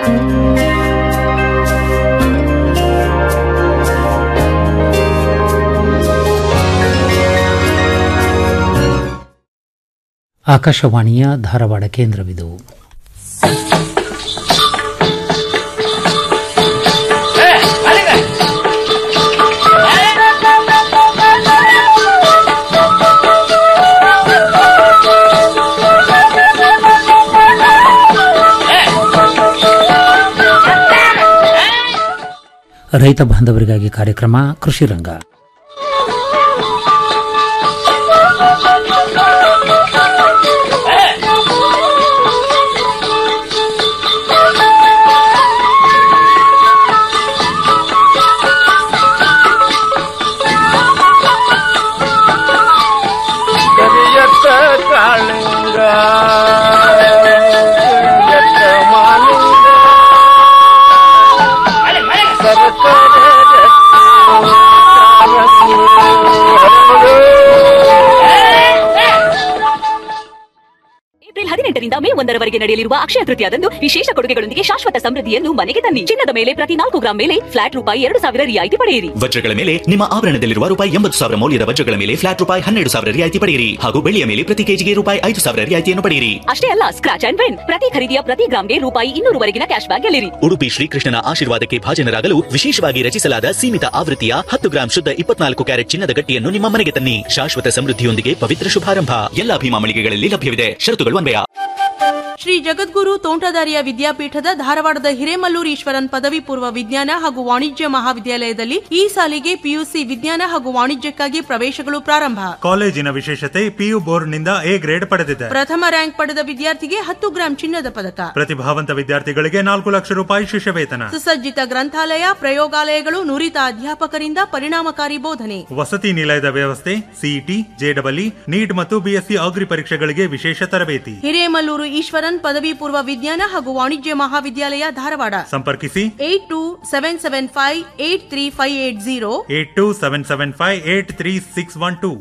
ಆಕಾಶವಾಣಿಯ ಧಾರವಾಡ ಕೇಂದ್ರವಿದು ರೈತ ಬಾಂಧವರಿಗಾಗಿ ಕಾರ್ಯಕ್ರಮ ಕೃಷಿ ರಂಗ ಕರಿಯತ್ತ ಕಾಳಿಂಗ ಕರಿಯತ್ತ ಮಾಲಿಂಗ ಸರಸರ ಏಪ್ರಿಲ್ ಹದಿನೆಂಟರಿಂದ ಮೇ ಒಂದರವರೆಗೆ ನಡೆಯಲಿರುವ ಅಕ್ಷಯ ತೃತೀಯದಂದು ವಿಶೇಷ ಕೊಡುಗೆಗಳೊಂದಿಗೆ ಶಾಶ್ವತ ಸಮೃದ್ಧಿಯನ್ನು ಮನೆಗೆ ತನ್ನಿ ಚಿನ್ನದ ಮೇಲೆ ಪ್ರತಿ ನಾಲ್ಕು ಗ್ರಾಂ ಮೇಲೆ ಫ್ಲಾಟ್ ರೂಪಾಯಿ ಎರಡು ಸಾವಿರ ರಿಯಾಯಿತಿ ಪಡೆಯಿರಿ ವಜ್ರಗಳ ಮೇಲೆ ನಿಮ್ಮ ಆಭರಣದಲ್ಲಿರುವ ರೂಪಾಯಿ ಎಂಬತ್ತು ಸಾವಿರ ಮೌಲ್ಯದ ವಜ್ರಗಳ ಮೇಲೆ ಫ್ಲಾಟ್ ರೂಪಾಯಿ ಹನ್ನೆರಡು ಸಾವಿರ ರಿಯಾಯಿತಿ ಪಡೆಯಿರಿ ಹಾಗೂ ಬೆಳ್ಳಿಯ ಮೇಲೆ ಪ್ರತಿ ಕೆಜಿಗೆ ರೂಪಾಯಿ ಐದು ಸಾವಿರ ರಿಯಾಯಿತಿಯನ್ನು ಪಡೆಯಿರಿ ಅಷ್ಟೇ ಅಲ್ಲ ಸ್ಕ್ರಾಚ್ ಅಂಡ್ ವಿನ್ ಪ್ರತಿ ಖರೀದಿಯ ಪ್ರತಿ ಗ್ರಾಂಗೆ ರೂಪಾಯಿ ಇನ್ನೂರುವರೆಗಿನ ಕ್ಯಾಶ್ ಬ್ಯಾಕ್ ಗೆಲ್ಲಿರಿ ಉಡುಪಿ ಶ್ರೀಕೃಷ್ಣನ ಆಶೀರ್ವಾದಕ್ಕೆ ಭಾಜನರಾಗಲು ವಿಶೇಷವಾಗಿ ರಚಿಸಲಾದ ಸೀಮಿತ ಆವೃತ್ತಿಯ ಹತ್ತು ಗ್ರಾಂ ಶುದ್ಧ ಇಪ್ಪತ್ನಾಲ್ಕು ಕ್ಯಾರೆಟ್ ಚಿನ್ನದ ಗಟ್ಟಿಯನ್ನು ನಿಮ್ಮ ಮನೆಗೆ ತನ್ನಿ ಶಾಶ್ವತ ಸಮೃದ್ಧಿಯೊಂದಿಗೆ ಪವಿತ್ರ ಶುಭಾರಂಭ ಎಲ್ಲಾ ಭೀಮಾ ಮಳಿಗೆಗಳಲ್ಲಿ ಲಭ್ಯವಿದೆ ಷರತ್ತುಗಳು ಅನ್ವಯ ಶ್ರೀ ಜಗದ್ಗುರು ತೋಂಟದಾರ್ಯ ವಿದ್ಯಾಪೀಠದ ಧಾರವಾಡದ ಹಿರೇಮಲ್ಲೂರು ಈಶ್ವರನ್ ಪದವಿ ಪೂರ್ವ ವಿಜ್ಞಾನ ಹಾಗೂ ವಾಣಿಜ್ಯ ಮಹಾವಿದ್ಯಾಲಯದಲ್ಲಿ ಈ ಸಾಲಿಗೆ ಪಿಯುಸಿ ವಿಜ್ಞಾನ ಹಾಗೂ ವಾಣಿಜ್ಯಕ್ಕಾಗಿ ಪ್ರವೇಶಗಳು ಪ್ರಾರಂಭ ಕಾಲೇಜಿನ ವಿಶೇಷತೆ ಪಿಯು ಬೋರ್ಡ್ನಿಂದ ಎ ಗ್ರೇಡ್ ಪಡೆದಿದೆ ಪ್ರಥಮ ರ್ಯಾಂಕ್ ಪಡೆದ ವಿದ್ಯಾರ್ಥಿಗೆ ಹತ್ತು ಗ್ರಾಂ ಚಿನ್ನದ ಪದಕ ಪ್ರತಿಭಾವಂತ ವಿದ್ಯಾರ್ಥಿಗಳಿಗೆ ನಾಲ್ಕು ಲಕ್ಷ ರೂಪಾಯಿ ಶಿಷ್ಯ ವೇತನ ಸುಸಜ್ಜಿತ ಗ್ರಂಥಾಲಯ ಪ್ರಯೋಗಾಲಯಗಳು ನುರಿತ ಅಧ್ಯಾಪಕರಿಂದ ಪರಿಣಾಮಕಾರಿ ಬೋಧನೆ ವಸತಿ ನಿಲಯದ ವ್ಯವಸ್ಥೆ ಸಿಇಟಿ ಜೆಡಬ್ಲ್ಇ ನೀಟ್ ಮತ್ತು ಬಿಎಸ್ಸಿ ಅಗ್ರಿ ಪರೀಕ್ಷೆಗಳಿಗೆ ವಿಶೇಷ ತರಬೇತಿ ಹಿರೇಮಲ್ಲೂರು ಈಶ್ವರನ್ ಪದವಿ ಪೂರ್ವ ವಿಜ್ಞಾನ ಹಾಗೂ ವಾಣಿಜ್ಯ ಮಹಾವಿದ್ಯಾಲಯ ಧಾರವಾಡ ಸಂಪರ್ಕಿಸಿ eight two seven seven five eight three five eight zero eight two seven seven five eight three six one two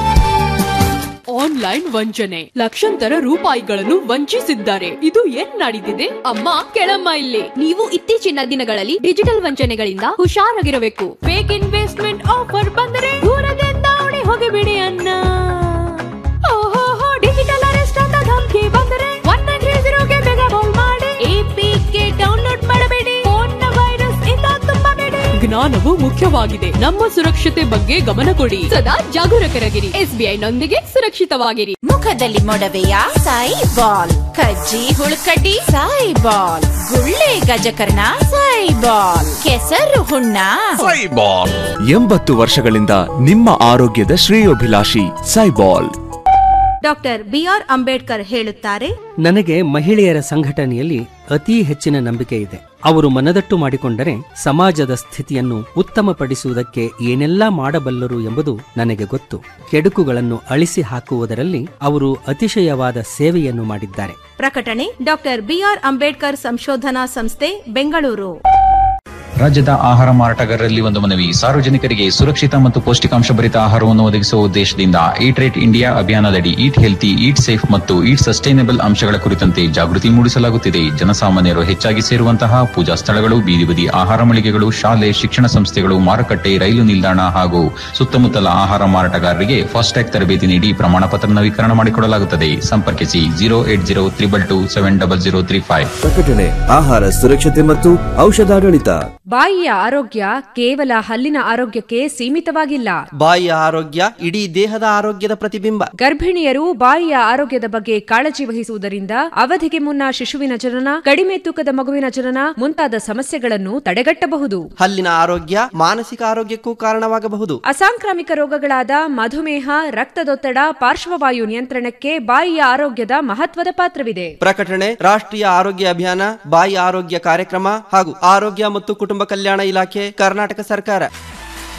online ವಂಚನೆ ಲಕ್ಷಾಂತರ ರೂಪಾಯಿಗಳನ್ನು ವಂಚಿಸಿದ್ದಾರೆ ಇದು ಏನ್ ನಡೀತಿದೆ ಅಮ್ಮ ಕೆಳಮ್ಮ ಇಲ್ಲಿ ನೀವು ಇತ್ತೀಚಿನ ದಿನಗಳಲ್ಲಿ ಡಿಜಿಟಲ್ ವಂಚನೆಗಳಿಂದ ಹುಷಾರಾಗಿರಬೇಕು ಫೇಕ್ ಇನ್ವೆಸ್ಟ್ಮೆಂಟ್ ಆಫರ್ ಬಂದರೆ ದೂರದಿಂದ ಓಡಿ ಹೋಗಿಬಿಡಿ ಅನ್ನ ಓಹೋಹೋ ಡಿಜಿಟಲ್ ಅರೆಸ್ಟ್ ಅಂತ ಧಮಕಿ ಬಂದರೆ ಒನ್ ನೈನ್ ತ್ರೀ ಜೀರೋಗೆ ಬೇಗ ಕಾಲ್ ಮಾಡಿ ಎಪಿಕೆ ಡೌನ್ಲೋಡ್ ಮಾಡಬೇಡಿ ಫೋನ್ ವೈರಸ್ ಇಂದ ತುಂಬಬೇಡಿ ಜ್ಞಾನವು ಮುಖ್ಯವಾಗಿದೆ ನಮ್ಮ ಸುರಕ್ಷತೆ ಬಗ್ಗೆ ಗಮನ ಕೊಡಿ ಸದಾ ಜಾಗರೂಕರಾಗಿರಿ ಎಸ್ಬಿಐ ನೊಂದಿಗೆ ಸುರಕ್ಷಿತವಾಗಿರಿ ಮುಖದಲ್ಲಿ ಮೊಡವೆಯ ಸಾಯಿ ಬಾಲ್ ಕಜ್ಜಿ ಹುಳುಕಡ್ಡಿ ಸಾಯಿ ಬಾಲ್ ಗುಳ್ಳೆ ಗಜಕರ್ಣ ಸಾಯಿ ಬಾಲ್ ಕೆಸರು ಹುಣ್ಣ ಎಂಬತ್ತು ವರ್ಷಗಳಿಂದ ನಿಮ್ಮ ಆರೋಗ್ಯದ ಶ್ರೇಯೋಭಿಲಾಷಿ ಸೈಬಾಲ್ ಡಾಕ್ಟರ್ ಬಿಆರ್ ಅಂಬೇಡ್ಕರ್ ಹೇಳುತ್ತಾರೆ ನನಗೆ ಮಹಿಳೆಯರ ಸಂಘಟನೆಯಲ್ಲಿ ಅತಿ ಹೆಚ್ಚಿನ ನಂಬಿಕೆ ಇದೆ ಅವರು ಮನದಟ್ಟು ಮಾಡಿಕೊಂಡರೆ ಸಮಾಜದ ಸ್ಥಿತಿಯನ್ನು ಉತ್ತಮಪಡಿಸುವುದಕ್ಕೆ ಏನೆಲ್ಲಾ ಮಾಡಬಲ್ಲರು ಎಂಬುದು ನನಗೆ ಗೊತ್ತು ಕೆಡುಕುಗಳನ್ನು ಅಳಿಸಿ ಹಾಕುವುದರಲ್ಲಿ ಅವರು ಅತಿಶಯವಾದ ಸೇವೆಯನ್ನು ಮಾಡಿದ್ದಾರೆ ಪ್ರಕಟಣೆ ಡಾಕ್ಟರ್ ಬಿಆರ್ ಅಂಬೇಡ್ಕರ್ ಸಂಶೋಧನಾ ಸಂಸ್ಥೆ ಬೆಂಗಳೂರು ರಾಜ್ಯದ ಆಹಾರ ಮಾರಾಟಗಾರರಲ್ಲಿ ಒಂದು ಮನವಿ ಸಾರ್ವಜನಿಕರಿಗೆ ಸುರಕ್ಷಿತ ಮತ್ತು ಪೌಷ್ಟಿಕಾಂಶ ಭರಿತ ಆಹಾರವನ್ನು ಒದಗಿಸುವ ಉದ್ದೇಶದಿಂದ ಈಟ್ ರೇಟ್ ಇಂಡಿಯಾ ಅಭಿಯಾನದಡಿ ಈಟ್ ಹೆಲ್ತಿ ಈಟ್ ಸೇಫ್ ಮತ್ತು ಈಟ್ ಸಸ್ಟೈನಬಲ್ ಅಂಶಗಳ ಕುರಿತಂತೆ ಜಾಗೃತಿ ಮೂಡಿಸಲಾಗುತ್ತಿದೆ ಜನಸಾಮಾನ್ಯರು ಹೆಚ್ಚಾಗಿ ಸೇರುವಂತಹ ಪೂಜಾ ಸ್ಥಳಗಳು ಬೀದಿ ಬದಿ ಆಹಾರ ಮಳಿಗೆಗಳು ಶಾಲೆ ಶಿಕ್ಷಣ ಸಂಸ್ಥೆಗಳು ಮಾರುಕಟ್ಟೆ ರೈಲು ನಿಲ್ದಾಣ ಹಾಗೂ ಸುತ್ತಮುತ್ತಲ ಆಹಾರ ಮಾರಾಟಗಾರರಿಗೆ ಫಾಸ್ಟ್ಯಾಗ್ ತರಬೇತಿ ನೀಡಿ ಪ್ರಮಾಣ ಪತ್ರ ನವೀಕರಣ ಮಾಡಿಕೊಡಲಾಗುತ್ತದೆ ಸಂಪರ್ಕಿಸಿ zero eight zero triple two seven double zero three five ಪ್ರಕಟಣೆ ಆಹಾರ ಸುರಕ್ಷತೆ ಮತ್ತು ಔಷಧಾಡಳಿತ ಬಾಯಿಯ ಆರೋಗ್ಯ ಕೇವಲ ಹಲ್ಲಿನ ಆರೋಗ್ಯಕ್ಕೆ ಸೀಮಿತವಾಗಿಲ್ಲ ಬಾಯಿಯ ಆರೋಗ್ಯ ಇಡೀ ದೇಹದ ಆರೋಗ್ಯದ ಪ್ರತಿಬಿಂಬ ಗರ್ಭಿಣಿಯರು ಬಾಯಿಯ ಆರೋಗ್ಯದ ಬಗ್ಗೆ ಕಾಳಜಿ ವಹಿಸುವುದರಿಂದ ಅವಧಿಗೆ ಮುನ್ನ ಶಿಶುವಿನ ಜನನ ಕಡಿಮೆ ತೂಕದ ಮಗುವಿನ ಜನನ ಮುಂತಾದ ಸಮಸ್ಯೆಗಳನ್ನು ತಡೆಗಟ್ಟಬಹುದು ಹಲ್ಲಿನ ಆರೋಗ್ಯ ಮಾನಸಿಕ ಆರೋಗ್ಯಕ್ಕೂ ಕಾರಣವಾಗಬಹುದು ಅಸಾಂಕ್ರಾಮಿಕ ರೋಗಗಳಾದ ಮಧುಮೇಹ ರಕ್ತದೊತ್ತಡ ಪಾರ್ಶ್ವವಾಯು ನಿಯಂತ್ರಣಕ್ಕೆ ಬಾಯಿಯ ಆರೋಗ್ಯದ ಮಹತ್ವದ ಪಾತ್ರವಿದೆ ಪ್ರಕಟಣೆ ರಾಷ್ಟ್ರೀಯ ಆರೋಗ್ಯ ಅಭಿಯಾನ ಬಾಯಿ ಆರೋಗ್ಯ ಕಾರ್ಯಕ್ರಮ ಹಾಗೂ ಆರೋಗ್ಯ ಮತ್ತು ಕುಟುಂಬ ಕಲ್ಯಾಣ ಇಲಾಖೆ ಕರ್ನಾಟಕ ಸರ್ಕಾರ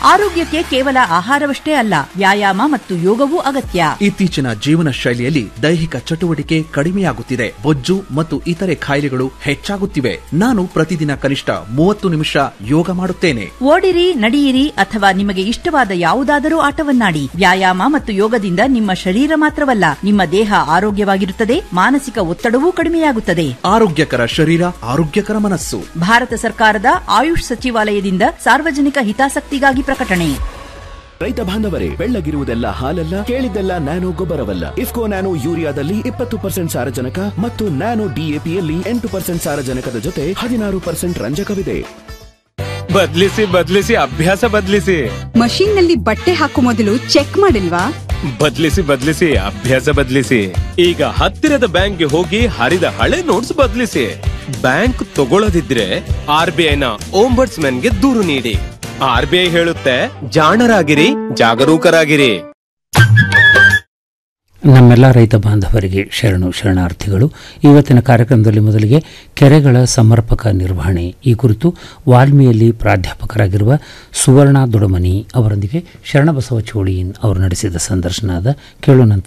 ಆರೋಗ್ಯಕ್ಕೆ ಕೇವಲ ಆಹಾರವಷ್ಟೇ ಅಲ್ಲ ವ್ಯಾಯಾಮ ಮತ್ತು ಯೋಗವೂ ಅಗತ್ಯ ಇತ್ತೀಚಿನ ಜೀವನ ಶೈಲಿಯಲ್ಲಿ ದೈಹಿಕ ಚಟುವಟಿಕೆ ಕಡಿಮೆಯಾಗುತ್ತಿದೆ ಬೊಜ್ಜು ಮತ್ತು ಇತರೆ ಕಾಯಿಲೆಗಳು ಹೆಚ್ಚಾಗುತ್ತಿವೆ ನಾನು ಪ್ರತಿದಿನ ಕನಿಷ್ಠ ಮೂವತ್ತು ನಿಮಿಷ ಯೋಗ ಮಾಡುತ್ತೇನೆ ಓಡಿರಿ ನಡೆಯಿರಿ ಅಥವಾ ನಿಮಗೆ ಇಷ್ಟವಾದ ಯಾವುದಾದರೂ ಆಟವನ್ನಾಡಿ ವ್ಯಾಯಾಮ ಮತ್ತು ಯೋಗದಿಂದ ನಿಮ್ಮ ಶರೀರ ಮಾತ್ರವಲ್ಲ ನಿಮ್ಮ ದೇಹ ಆರೋಗ್ಯವಾಗಿರುತ್ತದೆ ಮಾನಸಿಕ ಒತ್ತಡವೂ ಕಡಿಮೆಯಾಗುತ್ತದೆ ಆರೋಗ್ಯಕರ ಶರೀರ ಆರೋಗ್ಯಕರ ಮನಸ್ಸು ಭಾರತ ಸರ್ಕಾರದ ಆಯುಷ್ ಸಚಿವಾಲಯದಿಂದ ಸಾರ್ವಜನಿಕ ಹಿತಾಸಕ್ತಿಗಾಗಿ ಪ್ರಕಟಣೆ ರೈತ ಬಾಂಧವರೇ ಬೆಳ್ಳಗಿರುವುದೆಲ್ಲ ಹಾಲಲ್ಲ ಕೇಳಿದ್ದೆಲ್ಲ ನ್ಯಾನೋ ಗೊಬ್ಬರವಲ್ಲ ಇಫ್ಕೋ ನ್ಯಾನೋ ಯೂರಿಯಾದಲ್ಲಿ ಇಪ್ಪತ್ತು ಪರ್ಸೆಂಟ್ ಸಾರಜನಕ ಮತ್ತು ನ್ಯಾನೋ ಡಿಎಪಿಯಲ್ಲಿ ಎಂಟು ಪರ್ಸೆಂಟ್ ಸಾರಜನಕದ ಜೊತೆ ಹದಿನಾರು ಪರ್ಸೆಂಟ್ ರಂಜಕವಿದೆ ಬದ್ಲಿಸಿ ಬದ್ಲಿಸಿ ಅಭ್ಯಾಸ ಬದ್ಲಿಸಿ ಮಷೀನ್ ನಲ್ಲಿ ಬಟ್ಟೆ ಹಾಕೋ ಮೊದಲು ಚೆಕ್ ಮಾಡಿಲ್ವಾ ಬದ್ಲಿಸಿ ಬದ್ಲಿಸಿ ಅಭ್ಯಾಸ ಬದ್ಲಿಸಿ ಈಗ ಹತ್ತಿರದ ಬ್ಯಾಂಕ್ಗೆ ಹೋಗಿ ಹರಿದ ಹಳೆ ನೋಟ್ಸ್ ಬದ್ಲಿಸಿ ಬ್ಯಾಂಕ್ ತಗೊಳ್ಳದಿದ್ರೆ ಆರ್ ಬಿ ಐನ ಗೆ ದೂರು ನೀಡಿ ಆರ್ ಬಿ ಐ ಹೇಳುತ್ತೆ ಜಾಣರಾಗಿರಿ ಜಾಗರೂಕರಾಗಿರಿ ನಮ್ಮೆಲ್ಲ ರೈತ ಬಾಂಧವರಿಗೆ ಶರಣು ಶರಣಾರ್ಥಿಗಳು ಇವತ್ತಿನ ಕಾರ್ಯಕ್ರಮದಲ್ಲಿ ಮೊದಲಿಗೆ ಕೆರೆಗಳ ಸಮರ್ಪಕ ನಿರ್ವಹಣೆ ಈ ಕುರಿತು ವಾಲ್ಮಿಯಲ್ಲಿ ಪ್ರಾಧ್ಯಾಪಕರಾಗಿರುವ ಸುವರ್ಣ ದೊಡಮನಿ ಅವರೊಂದಿಗೆ ಶರಣಬಸವ ಚೋಳಿಯನ್ ಅವರು ನಡೆಸಿದ ಸಂದರ್ಶನದ ಕೇಳೋಣಂತ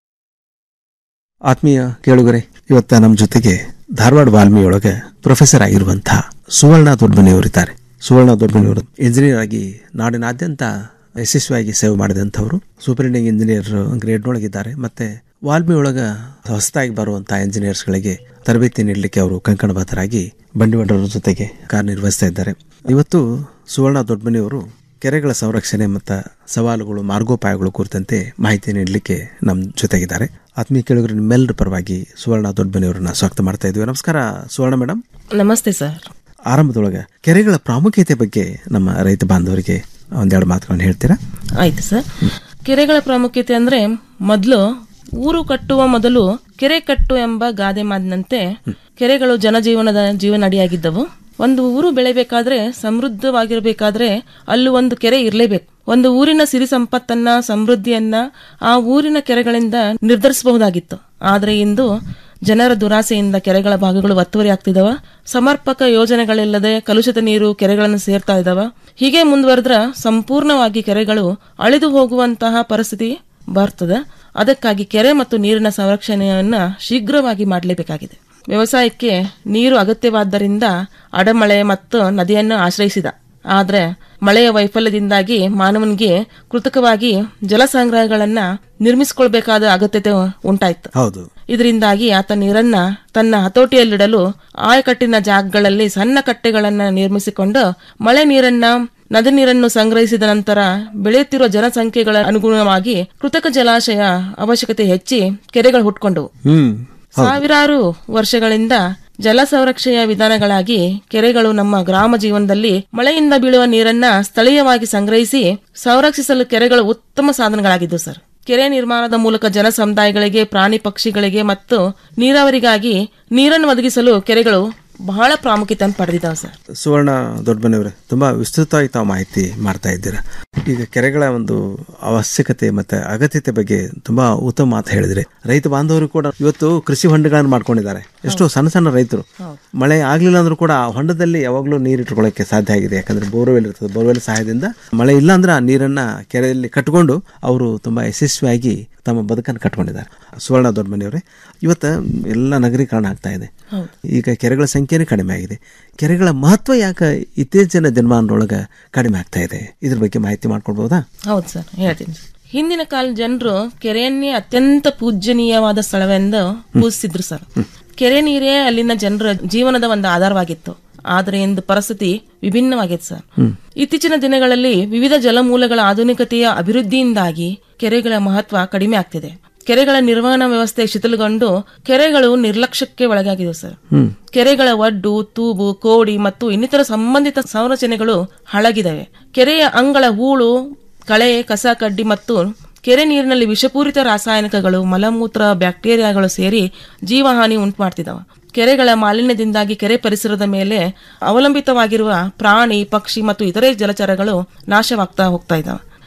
ಆತ್ಮೀಯ ಕೇಳುಗರೆ ಇವತ್ತ ನಮ್ಮ ಜೊತೆಗೆ ಧಾರವಾಡ ವಾಲ್ಮಿಯೊಳಗೆ ಪ್ರೊಫೆಸರ್ ಆಗಿರುವಂತಹ ಸುವರ್ಣ ದೊಡ್ಡಮನಿಯವರಿದ್ದಾರೆ ಸುವರ್ಣ ದೊಡ್ಡಮನಿಯವರು ಇಂಜಿನಿಯರ್ ಆಗಿ ನಾಡಿನಾದ್ಯಂತ ಯಶಸ್ವಿಯಾಗಿ ಸೇವೆ ಮಾಡಿದಂಥವರು ಸೂಪರಿಂಟೆಂಡಿಂಗ್ ಇಂಜಿನಿಯರ್ ಗ್ರೇಡ್ನೊಳಗಿದ್ದಾರೆ ಮತ್ತೆ ವಾಲ್ಮಿ ಒಳಗ ಹೊಸದಾಗಿ ಬರುವಂತಹ ಇಂಜಿನಿಯರ್ಸ್ಗಳಿಗೆ ತರಬೇತಿ ನೀಡಲಿಕ್ಕೆ ಅವರು ಕಂಕಣಬದ್ಧರಾಗಿ ಬಂಡಿವಾಡರ ಜೊತೆಗೆ ಕಾರ್ಯನಿರ್ವಹಿಸ್ತಾ ಇದ್ದಾರೆ ಇವತ್ತು ಸುವರ್ಣ ದೊಡ್ಡಮನಿಯವರು ಕೆರೆಗಳ ಸಂರಕ್ಷಣೆ ಮತ್ತು ಸವಾಲುಗಳು ಮಾರ್ಗೋಪಾಯಗಳು ಕುರಿತಂತೆ ಮಾಹಿತಿ ನೀಡಲಿಕ್ಕೆ ನಮ್ಮ ಜೊತೆಗಿದ್ದಾರೆ ಆತ್ಮೀಯ ಕೇಳುಗರು ನಿಮ್ಮೆಲ್ಲರ ಪರವಾಗಿ ಸುವರ್ಣ ದೊಡ್ಡಮನಿಯವರನ್ನ ಸ್ವಾಗತ ಮಾಡ್ತಾ ಇದ್ವಿ ನಮಸ್ಕಾರ ಸುವರ್ಣ ಮೇಡಮ್ ನಮಸ್ತೆ ಸರ್ ಆರಂಭದೊಳಗೆ ಕೆರೆಗಳ ಪ್ರಾಮುಖ್ಯತೆ ಬಗ್ಗೆ ನಮ್ಮ ರೈತ ಬಾಂಧವರಿಗೆ ಒಂದೆರಡು ಮಾತುಗಳನ್ನು ಹೇಳ್ತೀರಾ ಆಯ್ತು ಸರ್ ಕೆರೆಗಳ ಪ್ರಾಮುಖ್ಯತೆ ಅಂದ್ರೆ ಮೊದಲು ಊರು ಕಟ್ಟುವ ಮೊದಲು ಕೆರೆ ಕಟ್ಟು ಎಂಬ ಗಾದೆ ಮಾದಿನಂತೆ ಕೆರೆಗಳು ಜನಜೀವನದ ಜೀವನಡಿಯಾಗಿದ್ದವು ಒಂದು ಊರು ಬೆಳೆಬೇಕಾದ್ರೆ ಸಮೃದ್ಧವಾಗಿರಬೇಕಾದ್ರೆ ಅಲ್ಲಿ ಒಂದು ಕೆರೆ ಇರಲೇಬೇಕು ಒಂದು ಊರಿನ ಸಿರಿ ಸಂಪತ್ತನ್ನ ಸಮೃದ್ಧಿಯನ್ನ ಆ ಊರಿನ ಕೆರೆಗಳಿಂದ ನಿರ್ಧರಿಸಬಹುದಾಗಿತ್ತು ಆದ್ರೆ ಇಂದು ಜನರ ದುರಾಸೆಯಿಂದ ಕೆರೆಗಳ ಭಾಗಗಳು ಒತ್ತುವರಿ ಆಗ್ತಿದಾವ ಸಮರ್ಪಕ ಯೋಜನೆಗಳಿಲ್ಲದೆ ಕಲುಷಿತ ನೀರು ಕೆರೆಗಳನ್ನು ಸೇರ್ತಾ ಇದಾವ ಹೀಗೆ ಮುಂದುವರೆದ್ರ ಸಂಪೂರ್ಣವಾಗಿ ಕೆರೆಗಳು ಅಳಿದು ಹೋಗುವಂತಹ ಪರಿಸ್ಥಿತಿ ಬರ್ತದೆ ಅದಕ್ಕಾಗಿ ಕೆರೆ ಮತ್ತು ನೀರಿನ ಸಂರಕ್ಷಣೆಯನ್ನ ಶೀಘ್ರವಾಗಿ ಮಾಡಲೇಬೇಕಾಗಿದೆ ವ್ಯವಸಾಯಕ್ಕೆ ನೀರು ಅಗತ್ಯವಾದ್ದರಿಂದ ಅಡಮಳೆ ಮತ್ತು ನದಿಯನ್ನು ಆಶ್ರಯಿಸಿದ ಆದ್ರೆ ಮಳೆಯ ವೈಫಲ್ಯದಿಂದಾಗಿ ಮಾನವನಿಗೆ ಕೃತಕವಾಗಿ ಜಲ ಸಂಗ್ರಹಗಳನ್ನ ನಿರ್ಮಿಸಿಕೊಳ್ಬೇಕಾದ ಅಗತ್ಯತೆ ಉಂಟಾಯ್ತು ಹೌದು ಇದರಿಂದಾಗಿ ಆತ ನೀರನ್ನ ತನ್ನ ಹತೋಟಿಯಲ್ಲಿಡಲು ಆಯಕಟ್ಟಿನ ಜಾಗಗಳಲ್ಲಿ ಸಣ್ಣ ಕಟ್ಟೆಗಳನ್ನ ನಿರ್ಮಿಸಿಕೊಂಡು ಮಳೆ ನೀರನ್ನ ನದಿ ನೀರನ್ನು ಸಂಗ್ರಹಿಸಿದ ನಂತರ ಬೆಳೆಯುತ್ತಿರುವ ಜನಸಂಖ್ಯೆಗಳ ಅನುಗುಣವಾಗಿ ಕೃತಕ ಜಲಾಶಯ ಅವಶ್ಯಕತೆ ಹೆಚ್ಚಿ ಕೆರೆಗಳು ಹುಟ್ಕೊಂಡವು ಹ್ಮ್ ಸಾವಿರಾರು ವರ್ಷಗಳಿಂದ ಜಲ ಸಂರಕ್ಷಣೆಯ ವಿಧಾನಗಳಾಗಿ ಕೆರೆಗಳು ನಮ್ಮ ಗ್ರಾಮ ಜೀವನದಲ್ಲಿ ಮಳೆಯಿಂದ ಬೀಳುವ ನೀರನ್ನ ಸ್ಥಳೀಯವಾಗಿ ಸಂಗ್ರಹಿಸಿ ಸಂರಕ್ಷಿಸಲು ಕೆರೆಗಳು ಉತ್ತಮ ಸಾಧನಗಳಾಗಿದ್ದವು ಸರ್ ಕೆರೆ ನಿರ್ಮಾಣದ ಮೂಲಕ ಜನ ಸಮುದಾಯಗಳಿಗೆ ಪ್ರಾಣಿ ಪಕ್ಷಿಗಳಿಗೆ ಮತ್ತು ನೀರಾವರಿಗಾಗಿ ನೀರನ್ನು ಒದಗಿಸಲು ಕೆರೆಗಳು ಬಹಳ ಪ್ರಾಮುಖ್ಯತೆಯನ್ನು ಪಡೆದಿದ್ದಾವೆ ಸರ್ ಸುವರ್ಣ ದೊಡ್ಡಮನೆಯವರೇ ತುಂಬಾ ವಿಸ್ತೃತವಾಗಿ ತಾವು ಮಾಹಿತಿ ಮಾಡ್ತಾ ಇದ್ದೀರಾ ಈಗ ಕೆರೆಗಳ ಒಂದು ಅವಶ್ಯಕತೆ ಮತ್ತೆ ಅಗತ್ಯತೆ ಬಗ್ಗೆ ತುಂಬಾ ಉತ್ತಮ ಮಾತು ಹೇಳಿದ್ರೆ ರೈತ ಬಾಂಧವರು ಕೂಡ ಇವತ್ತು ಕೃಷಿ ಹೊಂಡಗಳನ್ನು ಮಾಡ್ಕೊಂಡಿದ್ದಾರೆ ಎಷ್ಟೋ ಸಣ್ಣ ಸಣ್ಣ ರೈತರು ಮಳೆ ಆಗ್ಲಿಲ್ಲ ಅಂದ್ರೂ ಕೂಡ ಆ ಹೊಂಡದಲ್ಲಿ ಯಾವಾಗಲೂ ನೀರು ಇಟ್ಕೊಳ್ಳೋಕೆ ಸಾಧ್ಯ ಆಗಿದೆ ಯಾಕಂದ್ರೆ ಬೋರ್ವೆಲ್ ಇರ್ತದೆ ಬೋರ್ವೆಲ್ ಸಹಾಯದಿಂದ ಮಳೆ ಇಲ್ಲ ಅಂದ್ರೆ ಆ ನೀರನ್ನ ಕೆರೆಯಲ್ಲಿ ಕಟ್ಕೊಂಡು ಅವರು ತುಂಬಾ ಯಶಸ್ವಿಯಾಗಿ ತಮ್ಮ ಬದುಕನ್ನು ಕಟ್ಕೊಂಡಿದ್ದಾರೆ ಸುವರ್ಣ ದೊಡ್ಡಮನೆಯವರೇ ಇವತ್ತು ಎಲ್ಲ ನಗರೀಕರಣ ಆಗ್ತಾ ಇದೆ ಈಗ ಕೆರೆಗಳ ಸಂಖ್ಯೆನೇ ಕಡಿಮೆ ಆಗಿದೆ ಕೆರೆಗಳ ಮಹತ್ವ ಯಾಕೆ ಇತ್ತೀಚಿನ ದಿನಮಾನದೊಳಗೆ ಕಡಿಮೆ ಆಗ್ತಾ ಇದೆ ಇದ್ರ ಬಗ್ಗೆ ಮಾಹಿತಿ ಮಾಡ್ಕೊಳ್ಬಹುದಾ ಹೌದು ಸರ್ ಹೇಳ್ತೀನಿ ಹಿಂದಿನ ಕಾಲ ಜನರು ಕೆರೆಯನ್ನೇ ಅತ್ಯಂತ ಪೂಜ್ಯನೀಯವಾದ ಸ್ಥಳವೆಂದು ಪೂಜಿಸಿದ್ರು ಸರ್ ಕೆರೆ ನೀರೇ ಅಲ್ಲಿನ ಜನರ ಜೀವನದ ಒಂದು ಆಧಾರವಾಗಿತ್ತು ಆದರೆ ಇಂದು ಪರಿಸ್ಥಿತಿ ವಿಭಿನ್ನವಾಗಿದೆ ಸರ್ ಇತ್ತೀಚಿನ ದಿನಗಳಲ್ಲಿ ವಿವಿಧ ಜಲಮೂಲಗಳ ಆಧುನಿಕತೆಯ ಅಭಿವೃದ್ಧಿಯಿಂದಾಗಿ ಕೆರೆಗಳ ಮಹತ್ವ ಕಡಿಮೆ ಆಗ್ತಿದೆ ಕೆರೆಗಳ ನಿರ್ವಹಣಾ ವ್ಯವಸ್ಥೆ ಶಿಥಿಲಗೊಂಡು ಕೆರೆಗಳು ನಿರ್ಲಕ್ಷ್ಯಕ್ಕೆ ಒಳಗಾಗಿವೆ ಸರ್ ಕೆರೆಗಳ ಒಡ್ಡು ತೂಬು ಕೋಡಿ ಮತ್ತು ಇನ್ನಿತರ ಸಂಬಂಧಿತ ಸಂರಚನೆಗಳು ಹಾಳಾಗಿದ್ದಾವೆ ಕೆರೆಯ ಅಂಗಳ ಹೂಳು ಕಳೆ ಕಸ ಕಡ್ಡಿ ಮತ್ತು ಕೆರೆ ನೀರಿನಲ್ಲಿ ವಿಷಪೂರಿತ ರಾಸಾಯನಿಕಗಳು ಮಲಮೂತ್ರ ಬ್ಯಾಕ್ಟೀರಿಯಾಗಳು ಸೇರಿ ಜೀವಹಾನಿ ಉಂಟು ಮಾಡ್ತಿದ್ದಾವೆ ಕೆರೆಗಳ ಮಾಲಿನ್ಯದಿಂದಾಗಿ ಕೆರೆ ಪರಿಸರದ ಮೇಲೆ ಅವಲಂಬಿತವಾಗಿರುವ ಪ್ರಾಣಿ ಪಕ್ಷಿ ಮತ್ತು ಇತರೆ ಜಲಚರಗಳು ನಾಶವಾಗ್ತಾ ಹೋಗ್ತಾ ಇದ್ದಾವೆ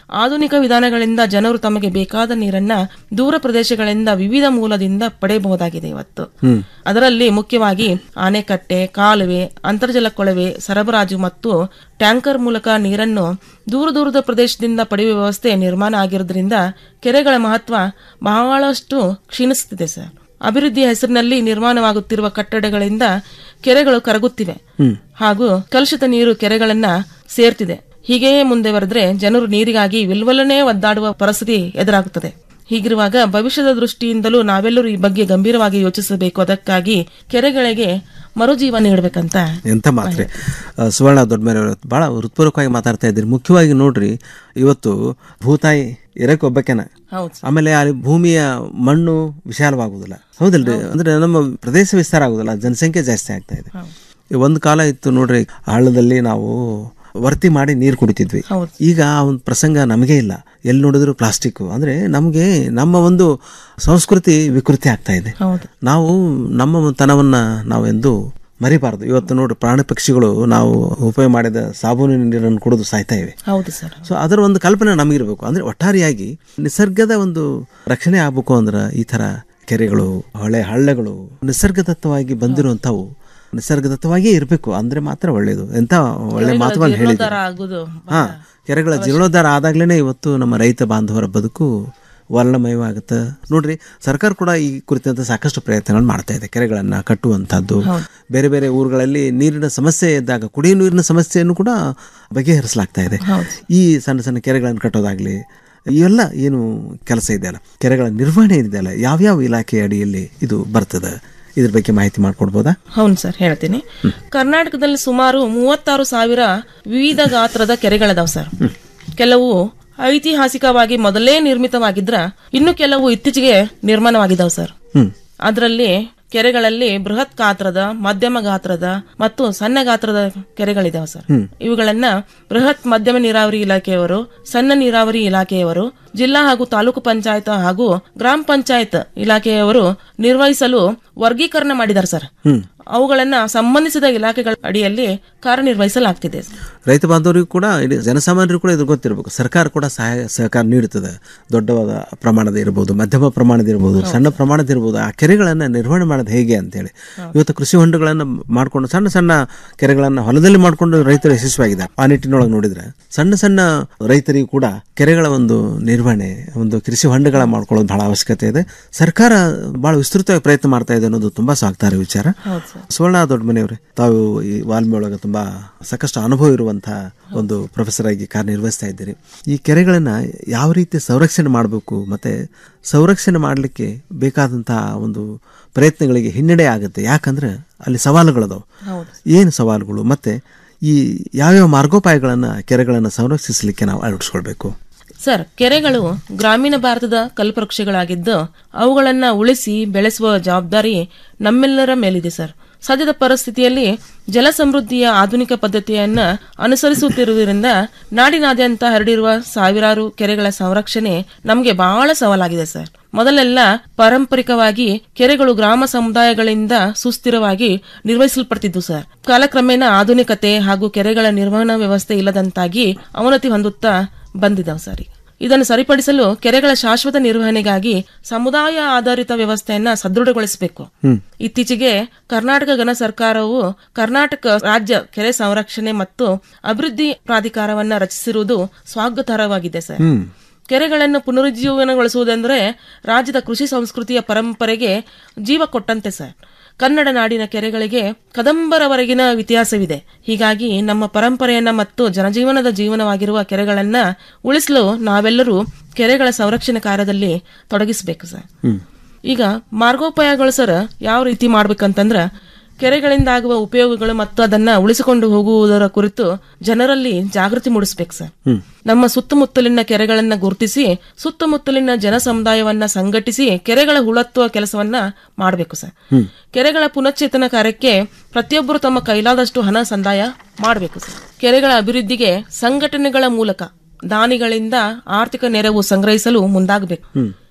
ಆಧುನಿಕ ವಿಧಾನಗಳಿಂದ ಜನರು ತಮಗೆ ಬೇಕಾದ ನೀರನ್ನ ದೂರ ಪ್ರದೇಶಗಳಿಂದ ವಿವಿಧ ಮೂಲದಿಂದ ಪಡೆಯಬಹುದಾಗಿದೆ ಇವತ್ತು ಹ್ಮ್ ಅದರಲ್ಲಿ ಮುಖ್ಯವಾಗಿ ಆನೆಕಟ್ಟೆ ಕಾಲುವೆ ಅಂತರ್ಜಲ ಕೊಳವೆ ಸರಬರಾಜು ಮತ್ತು ಟ್ಯಾಂಕರ್ ಮೂಲಕ ನೀರನ್ನು ದೂರ ದೂರದ ಪ್ರದೇಶದಿಂದ ಪಡೆಯುವ ವ್ಯವಸ್ಥೆ ನಿರ್ಮಾಣ ಆಗಿರೋದ್ರಿಂದ ಕೆರೆಗಳ ಮಹತ್ವ ಬಹಳಷ್ಟು ಕ್ಷೀಣಿಸುತ್ತಿದೆ ಸರ್ ಅಭಿವೃದ್ಧಿಯ ಹೆಸರಿನಲ್ಲಿ ನಿರ್ಮಾಣವಾಗುತ್ತಿರುವ ಕಟ್ಟಡಗಳಿಂದ ಕೆರೆಗಳು ಕರಗುತ್ತಿವೆ ಹ್ಮ್ ಹಾಗೂ ಕಲುಷಿತ ನೀರು ಕೆರೆಗಳನ್ನ ಸೇರ್ತಿದೆ ಹೀಗೆಯೇ ಮುಂದೆ ಬರೆದ್ರೆ ಜನರು ನೀರಿಗಾಗಿ ವಿಲ್ವಲನೆ ಒದ್ದಾಡುವ ಪರಿಸ್ಥಿತಿ ಎದುರಾಗುತ್ತದೆ ಹೀಗಿರುವಾಗ ಭವಿಷ್ಯದ ದೃಷ್ಟಿಯಿಂದಲೂ ನಾವೆಲ್ಲರೂ ಈ ಬಗ್ಗೆ ಗಂಭೀರವಾಗಿ ಯೋಚಿಸಬೇಕು ಅದಕ್ಕಾಗಿ ಕೆರೆಗಳಿಗೆ ಮರುಜೀವ ನೀಡಬೇಕಂತ ಎಂಥ ಮಾತ್ರೆ ಆ, ಸುವರ್ಣ ದೊಡ್ಡಮೇಲೆ ಭಾಳ ಹೃತ್ಪೂರ್ವಕವಾಗಿ ಮಾತಾಡ್ತಾ ಇದ್ದೀರಿ ಮುಖ್ಯವಾಗಿ ನೋಡ್ರಿ ಇವತ್ತು ಭೂತಾಯಿ ಇರಕ್ಕೆ ಒಬ್ಬಕೆನ ಹೌದು ಆಮೇಲೆ ಅಲ್ಲಿ ಭೂಮಿಯ ಮಣ್ಣು ವಿಶಾಲವಾಗುವುದಿಲ್ಲ ಹೌದಲ್ರಿ ಅಂದ್ರೆ ನಮ್ಮ ಪ್ರದೇಶ ವಿಸ್ತಾರ ಆಗುದಿಲ್ಲ ಜನಸಂಖ್ಯೆ ಜಾಸ್ತಿ ಆಗ್ತಾ ಇದೆ ಈ ಒಂದು ಕಾಲ ಇತ್ತು ನೋಡ್ರಿ ಹಳ್ಳದಲ್ಲಿ ನಾವು ವರ್ತಿ ಮಾಡಿ ನೀರು ಕುಡಿತಿದ್ವಿ ಈಗ ಆ ಒಂದು ಪ್ರಸಂಗ ನಮಗೆ ಇಲ್ಲ ಎಲ್ಲಿ ನೋಡಿದ್ರು ಪ್ಲಾಸ್ಟಿಕ್ ಅಂದ್ರೆ ನಮಗೆ ನಮ್ಮ ಒಂದು ಸಂಸ್ಕೃತಿ ವಿಕೃತಿ ಆಗ್ತಾ ಇದೆ ನಾವು ನಮ್ಮ ತನವನ್ನ ನಾವೆಂದು ಮರಿಬಾರದು ಇವತ್ತು ನೋಡಿ ಪ್ರಾಣಿ ಪಕ್ಷಿಗಳು ನಾವು ಉಪಯೋಗ ಮಾಡಿದ ಸಾಬೂನಿನ ನೀರನ್ನು ಕುಡಿದು ಸಾಯ್ತಾ ಇವೆ ಹೌದು ಸರ್ ಸೊ ಅದರ ಒಂದು ಕಲ್ಪನೆ ನಮಗಿರ್ಬೇಕು ಅಂದ್ರೆ ಒಟ್ಟಾರೆಯಾಗಿ ನಿಸರ್ಗದ ಒಂದು ರಕ್ಷಣೆ ಆಗ್ಬೇಕು ಅಂದ್ರೆ ಈ ತರ ಕೆರೆಗಳು ಹೊಳೆ ಹಳ್ಳಗಳು ನಿಸರ್ಗದತ್ತವಾಗಿ ಬಂದಿರುವಂಥವು ನಿಸರ್ಗದತ್ತವಾಗಿಯೇ ಇರಬೇಕು ಅಂದ್ರೆ ಮಾತ್ರ ಒಳ್ಳೇದು ಎಂತ ಒಳ್ಳೆ ಕೆರೆಗಳ ಮಾತುಗಳನ್ನು ಹೇಳಿದ್ರು ಜೀರ್ಣೋದ್ಧಾರ ಆಗುದು ಹಾ ಕೆರೆಗಳ ಜೀರ್ಣೋದ್ಧಾರ ಆದಾಗ್ಲೇನೆ ಇವತ್ತು ನಮ್ಮ ರೈತ ಬಾಂಧವರ ಬದುಕು ವರ್ಣಮಯವಾಗುತ್ತೆ ನೋಡ್ರಿ ಸರ್ಕಾರ ಕೂಡ ಈ ಕುರಿತಂತೆ ಸಾಕಷ್ಟು ಪ್ರಯತ್ನಗಳು ಮಾಡ್ತಾ ಇದೆ ಕೆರೆಗಳನ್ನ ಕಟ್ಟುವಂತಹದ್ದು ಬೇರೆ ಬೇರೆ ಊರುಗಳಲ್ಲಿ ನೀರಿನ ಸಮಸ್ಯೆ ಇದ್ದಾಗ ಕುಡಿಯುವ ನೀರಿನ ಸಮಸ್ಯೆಯನ್ನು ಕೂಡ ಬಗೆಹರಿಸಲಾಗ್ತಾ ಇದೆ ಈ ಸಣ್ಣ ಸಣ್ಣ ಕೆರೆಗಳನ್ನು ಕಟ್ಟೋದಾಗ್ಲಿ ಇವೆಲ್ಲ ಏನು ಕೆಲಸ ಇದೆಯಲ್ಲ ಕೆರೆಗಳ ನಿರ್ವಹಣೆ ಇದೆಯಲ್ಲ ಯಾವ್ಯಾವ ಇಲಾಖೆ ಅಡಿಯಲ್ಲಿ ಇದು ಬರ್ತದೆ ಇದ್ರ ಬಗ್ಗೆ ಮಾಹಿತಿ ಮಾಡ್ಕೊಡ್ಬೋದಾ ಹೌದು ಸರ್ ಹೇಳ್ತೀನಿ ಕರ್ನಾಟಕದಲ್ಲಿ ಸುಮಾರು ಮೂವತ್ತಾರು ಸಾವಿರ ವಿವಿಧ ಗಾತ್ರದ ಕೆರೆಗಳದಾವ್ ಸರ್ ಕೆಲವು ಐತಿಹಾಸಿಕವಾಗಿ ಮೊದಲೇ ನಿರ್ಮಿತವಾಗಿದ್ರ ಇನ್ನು ಕೆಲವು ಇತ್ತೀಚೆಗೆ ನಿರ್ಮಾಣವಾಗಿದ್ದಾವ್ ಸರ್ ಹ್ಮ್ ಅದರಲ್ಲಿ ಕೆರೆಗಳಲ್ಲಿ ಬೃಹತ್ ಗಾತ್ರದ ಮಧ್ಯಮ ಗಾತ್ರದ ಮತ್ತು ಸಣ್ಣ ಗಾತ್ರದ ಕೆರೆಗಳಿದಾವೆ ಸರ್ ಹ್ಮ್. ಇವುಗಳನ್ನ ಬೃಹತ್ ಮಧ್ಯಮ ನೀರಾವರಿ ಇಲಾಖೆಯವರು ಸಣ್ಣ ನೀರಾವರಿ ಇಲಾಖೆಯವರು ಜಿಲ್ಲಾ ಹಾಗೂ ತಾಲೂಕು ಪಂಚಾಯತ್ ಹಾಗೂ ಗ್ರಾಮ ಪಂಚಾಯತ್ ಇಲಾಖೆಯವರು ನಿರ್ವಹಿಸಲು ವರ್ಗೀಕರಣ ಮಾಡಿದ್ದಾರೆ ಸರ್ ಹ್ಮ್ ಅವುಗಳನ್ನ ಸಂಬಂಧಿಸಿದ ಇಲಾಖೆಗಳ ಅಡಿಯಲ್ಲಿ ಕಾರ್ಯನಿರ್ವಹಿಸಲಾಗ್ತಿದೆ ರೈತ ಬಾಂಧವರಿಗೂ ಕೂಡ ಇಡೀ ಜನಸಾಮಾನ್ಯರಿಗೂ ಕೂಡ ಇದು ಗೊತ್ತಿರಬೇಕು ಸರ್ಕಾರ ಕೂಡ ಸಹಾಯ ಸಹಕಾರ ನೀಡುತ್ತದೆ ದೊಡ್ಡವಾದ ಪ್ರಮಾಣದ ಇರಬಹುದು ಮಧ್ಯಮ ಪ್ರಮಾಣದ ಇರಬಹುದು ಸಣ್ಣ ಪ್ರಮಾಣದ ಇರಬಹುದು ಆ ಕೆರೆಗಳನ್ನು ನಿರ್ವಹಣೆ ಮಾಡೋದು ಹೇಗೆ ಅಂತೇಳಿ ಇವತ್ತು ಕೃಷಿ ಹೊಂಡಗಳನ್ನು ಮಾಡಿಕೊಂಡು ಸಣ್ಣ ಸಣ್ಣ ಕೆರೆಗಳನ್ನು ಹೊಲದಲ್ಲಿ ಮಾಡಿಕೊಂಡು ರೈತರು ಯಶಸ್ವಿಯಾಗಿದ್ದಾರೆ ಆ ನಿಟ್ಟಿನೊಳಗೆ ನೋಡಿದ್ರೆ ಸಣ್ಣ ಸಣ್ಣ ರೈತರಿಗೂ ಕೂಡ ಕೆರೆಗಳ ಒಂದು ನಿರ್ವಹಣೆ ಒಂದು ಕೃಷಿ ಹೊಂಡಗಳ ಮಾಡ್ಕೊಳ್ಳೋದು ಬಹಳ ಅವಶ್ಯಕತೆ ಇದೆ ಸರ್ಕಾರ ಬಹಳ ವಿಸ್ತೃತವಾಗಿ ಪ್ರಯತ್ನ ಮಾಡ್ತಾ ಇದೆ ಅನ್ನೋದು ತುಂಬಾ ಸ್ವಾಗತಾರ್ಹ ವಿಚಾರ ಸುವರ್ಣ ದೊಡ್ಡಮನೆಯವರೇ ತಾವು ಈ ವಾಲ್ಮಿ ಒಳಗೆ ತುಂಬಾ ಸಾಕಷ್ಟು ಅನುಭವ ಇರುವಂತಹ ಒಂದು ಪ್ರೊಫೆಸರ್ ಆಗಿ ಕಾರ್ಯನಿರ್ವಹಿಸ್ತಾ ಇದ್ದೀರಿ ಈ ಕೆರೆಗಳನ್ನ ಯಾವ ರೀತಿ ಸಂರಕ್ಷಣೆ ಮಾಡಬೇಕು ಮತ್ತೆ ಸಂರಕ್ಷಣೆ ಮಾಡಲಿಕ್ಕೆ ಬೇಕಾದಂತಹ ಒಂದು ಪ್ರಯತ್ನಗಳಿಗೆ ಹಿನ್ನಡೆ ಆಗುತ್ತೆ ಯಾಕಂದ್ರೆ ಅಲ್ಲಿ ಸವಾಲುಗಳದಾವು ಹೌದು ಏನು ಸವಾಲುಗಳು ಮತ್ತೆ ಈ ಯಾವ್ಯಾವ ಮಾರ್ಗೋಪಾಯಗಳನ್ನ ಕೆರೆಗಳನ್ನು ಸಂರಕ್ಷಿಸಲಿಕ್ಕೆ ನಾವು ಅಳವಡಿಸ್ಕೊಳ್ಬೇಕು ಸರ್ ಕೆರೆಗಳು ಗ್ರಾಮೀಣ ಭಾರತದ ಕಲ್ಪವೃಕ್ಷಗಳಾಗಿದ್ದು ಅವುಗಳನ್ನ ಉಳಿಸಿ ಬೆಳೆಸುವ ಜವಾಬ್ದಾರಿ ನಮ್ಮೆಲ್ಲರ ಮೇಲಿದೆ ಸರ್ ಸದ್ಯದ ಪರಿಸ್ಥಿತಿಯಲ್ಲಿ ಜಲ ಸಮೃದ್ಧಿಯ ಆಧುನಿಕ ಪದ್ಧತಿಯನ್ನ ಅನುಸರಿಸುತ್ತಿರುವುದರಿಂದ ನಾಡಿನಾದ್ಯಂತ ಹರಡಿರುವ ಸಾವಿರಾರು ಕೆರೆಗಳ ಸಂರಕ್ಷಣೆ ನಮಗೆ ಬಹಳ ಸವಾಲಾಗಿದೆ ಸರ್ ಮೊದಲೆಲ್ಲ ಪಾರಂಪರಿಕವಾಗಿ ಕೆರೆಗಳು ಗ್ರಾಮ ಸಮುದಾಯಗಳಿಂದ ಸುಸ್ಥಿರವಾಗಿ ನಿರ್ವಹಿಸಲ್ಪಡ್ತಿದ್ವು ಸರ್ ಕಾಲಕ್ರಮೇಣ ಆಧುನಿಕತೆ ಹಾಗೂ ಕೆರೆಗಳ ನಿರ್ವಹಣಾ ವ್ಯವಸ್ಥೆ ಇಲ್ಲದಂತಾಗಿ ಅವನತಿ ಹೊಂದುತ್ತಾ ಬಂದಿದ್ದಾವೆ ಸರ್ ಈಗ. ಇದನ್ನು ಸರಿಪಡಿಸಲು ಕೆರೆಗಳ ಶಾಶ್ವತ ನಿರ್ವಹಣೆಗಾಗಿ ಸಮುದಾಯ ಆಧಾರಿತ ವ್ಯವಸ್ಥೆಯನ್ನ ಸದೃಢಗೊಳಿಸಬೇಕು ಹ್ಮ್ ಇತ್ತೀಚೆಗೆ ಕರ್ನಾಟಕ ಘನ ಸರ್ಕಾರವು ಕರ್ನಾಟಕ ರಾಜ್ಯ ಕೆರೆ ಸಂರಕ್ಷಣೆ ಮತ್ತು ಅಭಿವೃದ್ಧಿ ಪ್ರಾಧಿಕಾರವನ್ನ ರಚಿಸಿರುವುದು ಸ್ವಾಗತಾರ್ಹವಾಗಿದೆ ಸರ್ ಹ್ಮ್ ಕೆರೆಗಳನ್ನು ಪುನರುಜ್ಜೀವನಗೊಳಿಸುವುದೆಂದರೆ ರಾಜ್ಯದ ಕೃಷಿ ಸಂಸ್ಕೃತಿಯ ಪರಂಪರೆಗೆ ಜೀವ ಕೊಟ್ಟಂತೆ ಸರ್ ಕನ್ನಡ ನಾಡಿನ ಕೆರೆಗಳಿಗೆ ಕದಂಬರವರೆಗಿನ ಇತಿಹಾಸವಿದೆ ಹೀಗಾಗಿ ನಮ್ಮ ಪರಂಪರೆಯನ್ನ ಮತ್ತು ಜನಜೀವನದ ಜೀವನವಾಗಿರುವ ಕೆರೆಗಳನ್ನ ಉಳಿಸಲು ನಾವೆಲ್ಲರೂ ಕೆರೆಗಳ ಸಂರಕ್ಷಣೆ ಕಾರ್ಯದಲ್ಲಿ ತೊಡಗಿಸಬೇಕು ಸರ್ ಹ್ಮ್ ಈಗ ಮಾರ್ಗೋಪಾಯಗಳು ಸರ್ ಯಾವ ರೀತಿ ಮಾಡ್ಬೇಕಂತಂದ್ರ ಕೆರೆಗಳಿಂದ ಆಗುವ ಉಪಯೋಗಗಳು ಮತ್ತು ಅದನ್ನ ಉಳಿಸಿಕೊಂಡು ಹೋಗುವುದರ ಕುರಿತು ಜನರಲ್ಲಿ ಜಾಗೃತಿ ಮೂಡಿಸ್ಬೇಕು ಸರ್ ಹ್ಮ್ ನಮ್ಮ ಸುತ್ತಮುತ್ತಲಿನ ಕೆರೆಗಳನ್ನ ಗುರುತಿಸಿ ಸುತ್ತಮುತ್ತಲಿನ ಜನ ಸಮುದಾಯವನ್ನ ಸಂಘಟಿಸಿ ಕೆರೆಗಳ ಹುಳತ್ವ ಕೆಲಸವನ್ನ ಮಾಡಬೇಕು ಸರ್ ಹ್ಮ್ ಕೆರೆಗಳ ಪುನಶ್ಚೇತನ ಕಾರ್ಯಕ್ಕೆ ಪ್ರತಿಯೊಬ್ಬರು ತಮ್ಮ ಕೈಲಾದಷ್ಟು ಹಣ ಸಂದಾಯ ಮಾಡಬೇಕು ಸರ್ ಕೆರೆಗಳ ಅಭಿವೃದ್ಧಿಗೆ ಸಂಘಟನೆಗಳ ಮೂಲಕ ದಾನಿಗಳಿಂದ ಆರ್ಥಿಕ ನೆರವು ಸಂಗ್ರಹಿಸಲು ಮುಂದಾಗಬೇಕು ಹ್ಮ್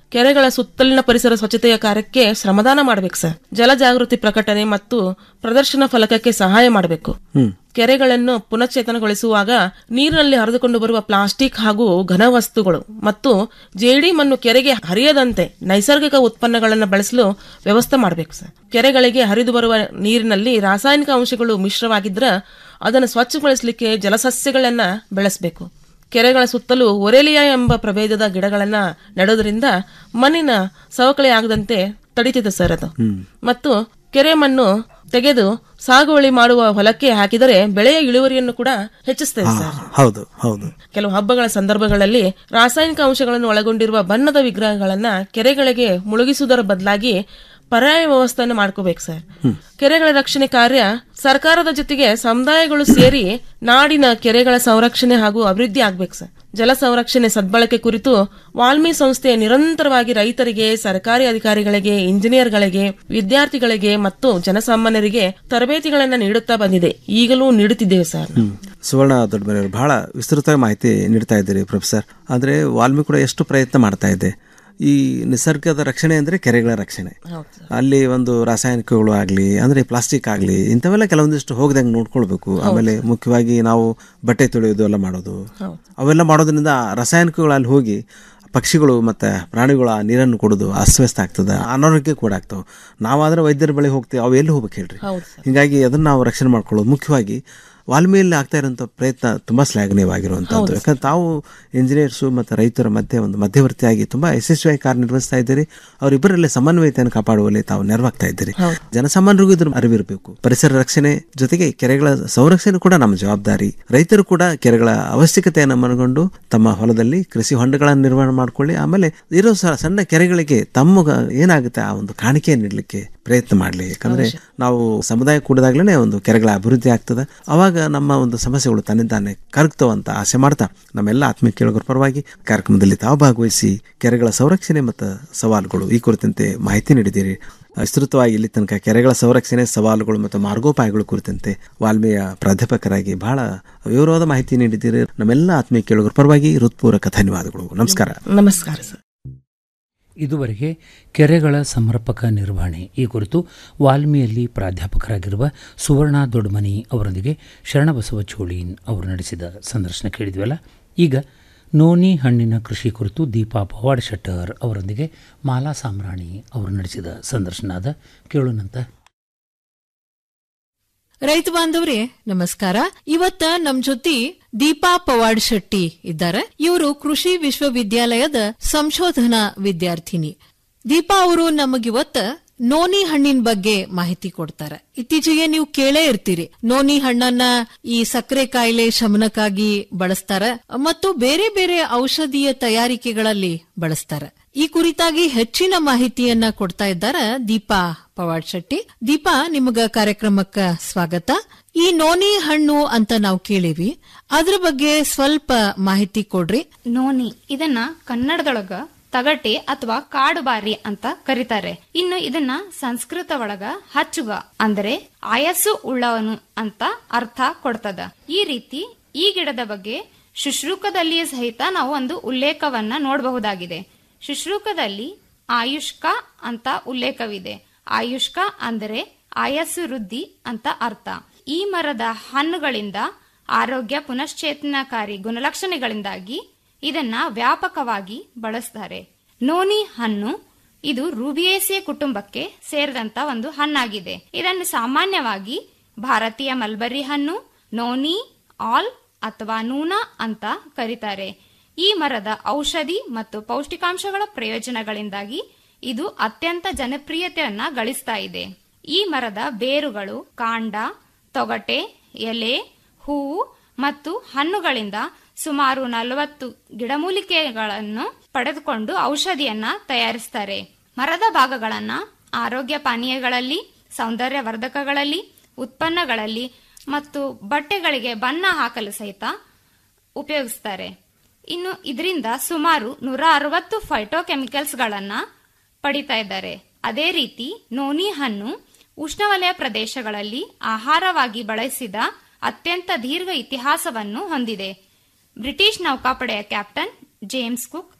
ಕೆರೆಗಳ ಸುತ್ತಲಿನ ಪರಿಸರ ಸ್ವಚ್ಛತೆಯ ಕಾರ್ಯಕ್ಕೆ ಶ್ರಮದಾನ ಮಾಡ್ಬೇಕು ಸರ್ ಜಲ ಜಾಗೃತಿ ಪ್ರಕಟಣೆ ಮತ್ತು ಪ್ರದರ್ಶನ ಫಲಕಕ್ಕೆ ಸಹಾಯ ಮಾಡಬೇಕು ಹ್ಮ್ ಕೆರೆಗಳನ್ನು ಪುನಶ್ಚೇತನಗೊಳಿಸುವಾಗ ನೀರಿನಲ್ಲಿ ಹರಿದುಕೊಂಡು ಬರುವ ಪ್ಲಾಸ್ಟಿಕ್ ಹಾಗೂ ಘನವಸ್ತುಗಳು ಮತ್ತು ಜೇಡಿ ಮಣ್ಣು ಕೆರೆಗೆ ಹರಿಯದಂತೆ ನೈಸರ್ಗಿಕ ಉತ್ಪನ್ನಗಳನ್ನು ಬಳಸಲು ವ್ಯವಸ್ಥೆ ಮಾಡಬೇಕು ಸರ್ ಕೆರೆಗಳಿಗೆ ಹರಿದು ಬರುವ ನೀರಿನಲ್ಲಿ ರಾಸಾಯನಿಕ ಅಂಶಗಳು ಮಿಶ್ರವಾಗಿದ್ರೆ ಅದನ್ನು ಸ್ವಚ್ಛಗೊಳಿಸಲಿಕ್ಕೆ ಜಲಸಸ್ಯಗಳನ್ನ ಬೆಳೆಸಬೇಕು ಕೆರೆಗಳ ಸುತ್ತಲೂ ಒರೆಲಿಯಾ ಎಂಬ ಪ್ರಭೇದದ ಗಿಡಗಳನ್ನ ನೆಡೋದ್ರಿಂದ ಮಣ್ಣಿನ ಸವಕಳಿ ಆಗದಂತೆ ತಡಿತಿದೆ ಸರ್ ಅದು ಮತ್ತು ಕೆರೆ ಮಣ್ಣು ತೆಗೆದು ಸಾಗುವಳಿ ಮಾಡುವ ಹೊಲಕ್ಕೆ ಹಾಕಿದರೆ ಬೆಳೆಯ ಇಳುವರಿಯನ್ನು ಕೂಡ ಹೆಚ್ಚಿಸ್ತದೆ ಸರ್ ಹೌದು ಹೌದು ಕೆಲವು ಹಬ್ಬಗಳ ಸಂದರ್ಭಗಳಲ್ಲಿ ರಾಸಾಯನಿಕ ಅಂಶಗಳನ್ನು ಒಳಗೊಂಡಿರುವ ಬಣ್ಣದ ವಿಗ್ರಹಗಳನ್ನ ಕೆರೆಗಳಿಗೆ ಮುಳುಗಿಸುವುದರ ಬದಲಾಗಿ ಪರ್ಯಾಯ ವ್ಯವಸ್ಥೆಯನ್ನು ಮಾಡ್ಕೋಬೇಕು ಸರ್ ಕೆರೆಗಳ ರಕ್ಷಣೆ ಕಾರ್ಯ ಸರ್ಕಾರದ ಜೊತೆಗೆ ಸಮುದಾಯಗಳು ಸೇರಿ ನಾಡಿನ ಕೆರೆಗಳ ಸಂರಕ್ಷಣೆ ಹಾಗೂ ಅಭಿವೃದ್ಧಿ ಆಗ್ಬೇಕು ಸರ್ ಜಲ ಸಂರಕ್ಷಣೆ ಸದ್ಬಳಕೆ ಕುರಿತು ವಾಲ್ಮಿ ಸಂಸ್ಥೆ ನಿರಂತರವಾಗಿ ರೈತರಿಗೆ ಸರ್ಕಾರಿ ಅಧಿಕಾರಿಗಳಿಗೆ ಇಂಜಿನಿಯರ್ಗಳಿಗೆ ವಿದ್ಯಾರ್ಥಿಗಳಿಗೆ ಮತ್ತು ಜನಸಾಮಾನ್ಯರಿಗೆ ತರಬೇತಿಗಳನ್ನ ನೀಡುತ್ತಾ ಬಂದಿದೆ ಈಗಲೂ ನೀಡುತ್ತಿದ್ದೇವೆ ಸರ್ ಸುವರ್ಣ ದೊಡ್ಡಮನೆಯವರು ಬಹಳ ವಿಸ್ತೃತ ಮಾಹಿತಿ ನೀಡ್ತಾ ಇದ್ದೀರಿ ಪ್ರೊಫೆಸರ್ ಆದರೆ ವಾಲ್ಮಿ ಕೂಡ ಎಷ್ಟು ಪ್ರಯತ್ನ ಮಾಡ್ತಾ ಇದೆ ಈ ನಿಸರ್ಗದ ರಕ್ಷಣೆ ಅಂದರೆ ಕೆರೆಗಳ ರಕ್ಷಣೆ ಅಲ್ಲಿ ಒಂದು ರಾಸಾಯನಿಕಗಳು ಆಗಲಿ ಅಂದರೆ ಪ್ಲಾಸ್ಟಿಕ್ ಆಗಲಿ ಇಂಥವೆಲ್ಲ ಕೆಲವೊಂದಿಷ್ಟು ಹೋಗದಂಗೆ ನೋಡ್ಕೊಳ್ಬೇಕು ಆಮೇಲೆ ಮುಖ್ಯವಾಗಿ ನಾವು ಬಟ್ಟೆ ತೊಳೆಯೋದು ಎಲ್ಲ ಮಾಡೋದು ಅವೆಲ್ಲ ಮಾಡೋದ್ರಿಂದ ರಾಸಾಯನಿಕಗಳು ಅಲ್ಲಿ ಹೋಗಿ ಪಕ್ಷಿಗಳು ಮತ್ತು ಪ್ರಾಣಿಗಳು ಆ ನೀರನ್ನು ಕುಡಿದು ಅಸ್ವಸ್ಥ ಆಗ್ತದೆ ಅನಾರೋಗ್ಯ ಕೂಡ ಆಗ್ತಾವೆ ನಾವಾದ್ರೆ ವೈದ್ಯರ ಬಳಿ ಹೋಗ್ತೀವಿ ಅವು ಎಲ್ಲಿ ಹೋಗ್ಬೇಕು ಹೇಳ್ರಿ ಹೀಗಾಗಿ ಅದನ್ನು ನಾವು ರಕ್ಷಣೆ ಮಾಡ್ಕೊಳ್ಳೋದು ಮುಖ್ಯವಾಗಿ ವಾಲ್ಮೀಯಲ್ಲಿ ಆಗ್ತಾ ಇರುವಂಥ ಪ್ರಯತ್ನ ತುಂಬ ಶ್ಲಾಘನೀಯವಾಗಿರುವಂಥದ್ದು ಯಾಕಂದ್ರೆ ತಾವು ಇಂಜಿನಿಯರ್ಸು ಮತ್ತು ರೈತರ ಮಧ್ಯೆ ಒಂದು ಮಧ್ಯವರ್ತಿಯಾಗಿ ತುಂಬ ಯಶಸ್ವಿಯಾಗಿ ಕಾರ್ಯನಿರ್ವಹಿಸ್ತಾ ಇದ್ದೀರಿ ಅವರಿಬ್ಬರಲ್ಲಿ ಸಮನ್ವಯತೆಯನ್ನು ಕಾಪಾಡುವಲ್ಲಿ ತಾವು ನೆರವಾಗ್ತಾ ಇದ್ದೀರಿ ಜನಸಾಮಾನ್ಯರಿಗೂ ಇದ್ರ ಅರಿವಿರಬೇಕು ಪರಿಸರ ರಕ್ಷಣೆ ಜೊತೆಗೆ ಕೆರೆಗಳ ಸಂರಕ್ಷಣೆ ಕೂಡ ನಮ್ಮ ಜವಾಬ್ದಾರಿ ರೈತರು ಕೂಡ ಕೆರೆಗಳ ಅವಶ್ಯಕತೆಯನ್ನು ಮನಗೊಂಡು ತಮ್ಮ ಹೊಲದಲ್ಲಿ ಕೃಷಿ ಹೊಂಡಗಳನ್ನು ನಿರ್ವಹಣೆ ಮಾಡ್ಕೊಳ್ಳಿ ಆಮೇಲೆ ಇರೋ ಸ- ಸಣ್ಣ ಕೆರೆಗಳಿಗೆ ತಮ್ಮ ಏನಾಗುತ್ತೆ ಆ ಒಂದು ಕಾಣಿಕೆ ನೀಡಲಿಕ್ಕೆ ಪ್ರಯತ್ನ ಮಾಡಲಿ ಯಾಕಂದ್ರೆ ನಾವು ಸಮುದಾಯ ಕೂಡಿದಾಗ್ಲೇ ಒಂದು ಕೆರೆಗಳ ಅಭಿವೃದ್ಧಿ ಆಗ್ತದೆ ಅವಾಗ ನಮ್ಮ ಒಂದು ಸಮಸ್ಯೆಗಳು ತನ್ನಿಂದಾನೆ ಕರಗ್ತವೆ ಅಂತ ಆಸೆ ಮಾಡ್ತಾ ನಮ್ಮೆಲ್ಲ ಆತ್ಮೀಯ ಕೇಳುಗರ ಪರವಾಗಿ ಕಾರ್ಯಕ್ರಮದಲ್ಲಿ ತಾವು ಭಾಗವಹಿಸಿ ಕೆರೆಗಳ ಸಂರಕ್ಷಣೆ ಮತ್ತು ಸವಾಲುಗಳು ಈ ಕುರಿತಂತೆ ಮಾಹಿತಿ ನೀಡಿದ್ದೀರಿ ವಿಸ್ತೃತವಾಗಿ ಇಲ್ಲಿ ತನಕ ಕೆರೆಗಳ ಸಂರಕ್ಷಣೆ ಸವಾಲುಗಳು ಮತ್ತು ಮಾರ್ಗೋಪಾಯಗಳು ಕುರಿತಂತೆ ವಾಲ್ಮೀಯ ಪ್ರಾಧ್ಯಾಪಕರಾಗಿ ಬಹಳ ವಿವರವಾದ ಮಾಹಿತಿ ನೀಡಿದ್ದೀರಿ ನಮ್ಮೆಲ್ಲ ಆತ್ಮೀಯ ಕೇಳುಗರ ಪರವಾಗಿ ಹೃತ್ಪೂರ್ವಕ ಧನ್ಯವಾದಗಳು ನಮಸ್ಕಾರ ನಮಸ್ಕಾರ ಸರ್ ಇದುವರೆಗೆ ಕೆರೆಗಳ ಸಮರ್ಪಕ ನಿರ್ವಹಣೆ ಈ ಕುರಿತು ವಾಲ್ಮಿಯಲ್ಲಿ ಪ್ರಾಧ್ಯಾಪಕರಾಗಿರುವ ಸುವರ್ಣ ದೊಡ್ಡಮನಿ ಅವರೊಂದಿಗೆ ಶರಣಬಸವ ಚೋಳೀನ್ ಅವರು ನಡೆಸಿದ ಸಂದರ್ಶನ ಕೇಳಿದ್ವಲ್ಲ ಈಗ ನೋನಿ ಹಣ್ಣಿನ ಕೃಷಿ ಕುರಿತು ದೀಪಾ ಪವಾಡ್ ಶೆಟ್ಟರ್ ಅವರೊಂದಿಗೆ ಮಾಲಾ ಸಾಮ್ರಾಣಿ ಅವರು ನಡೆಸಿದ ಸಂದರ್ಶನ ಅದ ಕೇಳೋಣಂತ ರೈತ ಬಾಂಧವ್ರೆ ನಮಸ್ಕಾರ ಇವತ್ತ ನಮ್ ಜೊತೆ ದೀಪಾ ಪವಾಡ್ ಶೆಟ್ಟಿ ಇದ್ದಾರೆ ಇವರು ಕೃಷಿ ವಿಶ್ವವಿದ್ಯಾಲಯದ ಸಂಶೋಧನಾ ವಿದ್ಯಾರ್ಥಿನಿ ದೀಪಾ ಅವರು ನಮಗಿವತ್ತ ನೋನಿ ಹಣ್ಣಿನ ಬಗ್ಗೆ ಮಾಹಿತಿ ಕೊಡ್ತಾರೆ ಇತ್ತೀಚೆಗೆ ನೀವು ಕೇಳೇ ಇರ್ತೀರಿ ನೋನಿ ಹಣ್ಣನ್ನ ಈ ಸಕ್ಕರೆ ಕಾಯಿಲೆ ಶಮನಕ್ಕಾಗಿ ಬಳಸ್ತಾರ ಮತ್ತು ಬೇರೆ ಬೇರೆ ಔಷಧೀಯ ತಯಾರಿಕೆಗಳಲ್ಲಿ ಬಳಸ್ತಾರ ಈ ಕುರಿತಾಗಿ ಹೆಚ್ಚಿನ ಮಾಹಿತಿಯನ್ನ ಕೊಡ್ತಾ ಇದ್ದಾರ ದೀಪಾ ಪವಾಡ್ ಶೆಟ್ಟಿ ದೀಪಾ ನಿಮಗ ಕಾರ್ಯಕ್ರಮಕ್ಕ ಸ್ವಾಗತ ಈ ನೋನಿ ಹಣ್ಣು ಅಂತ ನಾವು ಕೇಳಿವಿ ಅದ್ರ ಬಗ್ಗೆ ಸ್ವಲ್ಪ ಮಾಹಿತಿ ಕೊಡ್ರಿ ನೋನಿ ಇದನ್ನ ಕನ್ನಡದೊಳಗ ತಗಟೆ ಅಥವಾ ಕಾಡುಬಾರಿ ಅಂತ ಕರೀತಾರೆ ಇನ್ನು ಇದನ್ನ ಸಂಸ್ಕೃತ ಒಳಗ ಹಚ್ಚುಗ ಅಂದರೆ ಆಯಸ್ಸು ಉಳ್ಳವನು ಅಂತ ಅರ್ಥ ಕೊಡ್ತದ ಈ ರೀತಿ ಈ ಗಿಡದ ಬಗ್ಗೆ ಶುಶ್ರೂಕದಲ್ಲಿ ಸಹಿತ ನಾವು ಒಂದು ಉಲ್ಲೇಖವನ್ನ ನೋಡಬಹುದಾಗಿದೆ ಶುಶ್ರೂಕದಲ್ಲಿ ಆಯುಷ್ಕ ಅಂತ ಉಲ್ಲೇಖವಿದೆ ಆಯುಷ್ಕ ಅಂದರೆ ಆಯಸ್ಸು ವೃದ್ಧಿ ಅಂತ ಅರ್ಥ ಈ ಮರದ ಹಣ್ಣುಗಳಿಂದ ಆರೋಗ್ಯ ಪುನಶ್ಚೇತನಕಾರಿ ಗುಣಲಕ್ಷಣಗಳಿಂದಾಗಿ ಇದನ್ನ ವ್ಯಾಪಕವಾಗಿ ಬಳಸ್ತಾರೆ ನೋನಿ ಹಣ್ಣು ಇದು ರೂಬಿಯೇಸಿಯ ಕುಟುಂಬಕ್ಕೆ ಸೇರಿದಂತ ಒಂದು ಹಣ್ಣಾಗಿದೆ ಇದನ್ನು ಸಾಮಾನ್ಯವಾಗಿ ಭಾರತೀಯ ಮಲ್ಬರಿ ಹಣ್ಣು ನೋನಿ ಆಲ್ ಅಥವಾ ನೂನಾ ಅಂತ ಕರೀತಾರೆ ಈ ಮರದ ಔಷಧಿ ಮತ್ತು ಪೌಷ್ಟಿಕಾಂಶಗಳ ಪ್ರಯೋಜನಗಳಿಂದಾಗಿ ಇದು ಅತ್ಯಂತ ಜನಪ್ರಿಯತೆಯನ್ನ ಗಳಿಸ್ತಾ ಇದೆ ಈ ಮರದ ಬೇರುಗಳು ಕಾಂಡ ತೊಗಟೆ ಎಲೆ ಹೂವು ಮತ್ತು ಹಣ್ಣುಗಳಿಂದ ಸುಮಾರು ನಲವತ್ತು ಗಿಡಮೂಲಿಕೆಗಳನ್ನು ಪಡೆದುಕೊಂಡು ಔಷಧಿಯನ್ನ ತಯಾರಿಸ್ತಾರೆ ಮರದ ಭಾಗಗಳನ್ನ ಆರೋಗ್ಯ ಪಾನೀಯಗಳಲ್ಲಿ ಸೌಂದರ್ಯ ವರ್ಧಕಗಳಲ್ಲಿ ಉತ್ಪನ್ನಗಳಲ್ಲಿ ಮತ್ತು ಬಟ್ಟೆಗಳಿಗೆ ಬಣ್ಣ ಹಾಕಲು ಸಹಿತ ಉಪಯೋಗಿಸ್ತಾರೆ ಇನ್ನು ಇದರಿಂದ ಸುಮಾರು ನೂರ ಅರವತ್ತು ಫೈಟೋಕೆಮಿಕಲ್ಸ್ಗಳನ್ನ ಪಡಿತಾ ಇದ್ದಾರೆ ಅದೇ ರೀತಿ ನೋನಿ ಹಣ್ಣು ಉಷ್ಣವಲಯ ಪ್ರದೇಶಗಳಲ್ಲಿ ಆಹಾರವಾಗಿ ಬಳಸಿದ ಅತ್ಯಂತ ದೀರ್ಘ ಇತಿಹಾಸವನ್ನು ಹೊಂದಿದೆ ಬ್ರಿಟಿಷ್ ನೌಕಾಪಡೆಯ ಕ್ಯಾಪ್ಟನ್ ಜೇಮ್ಸ್ ಕುಕ್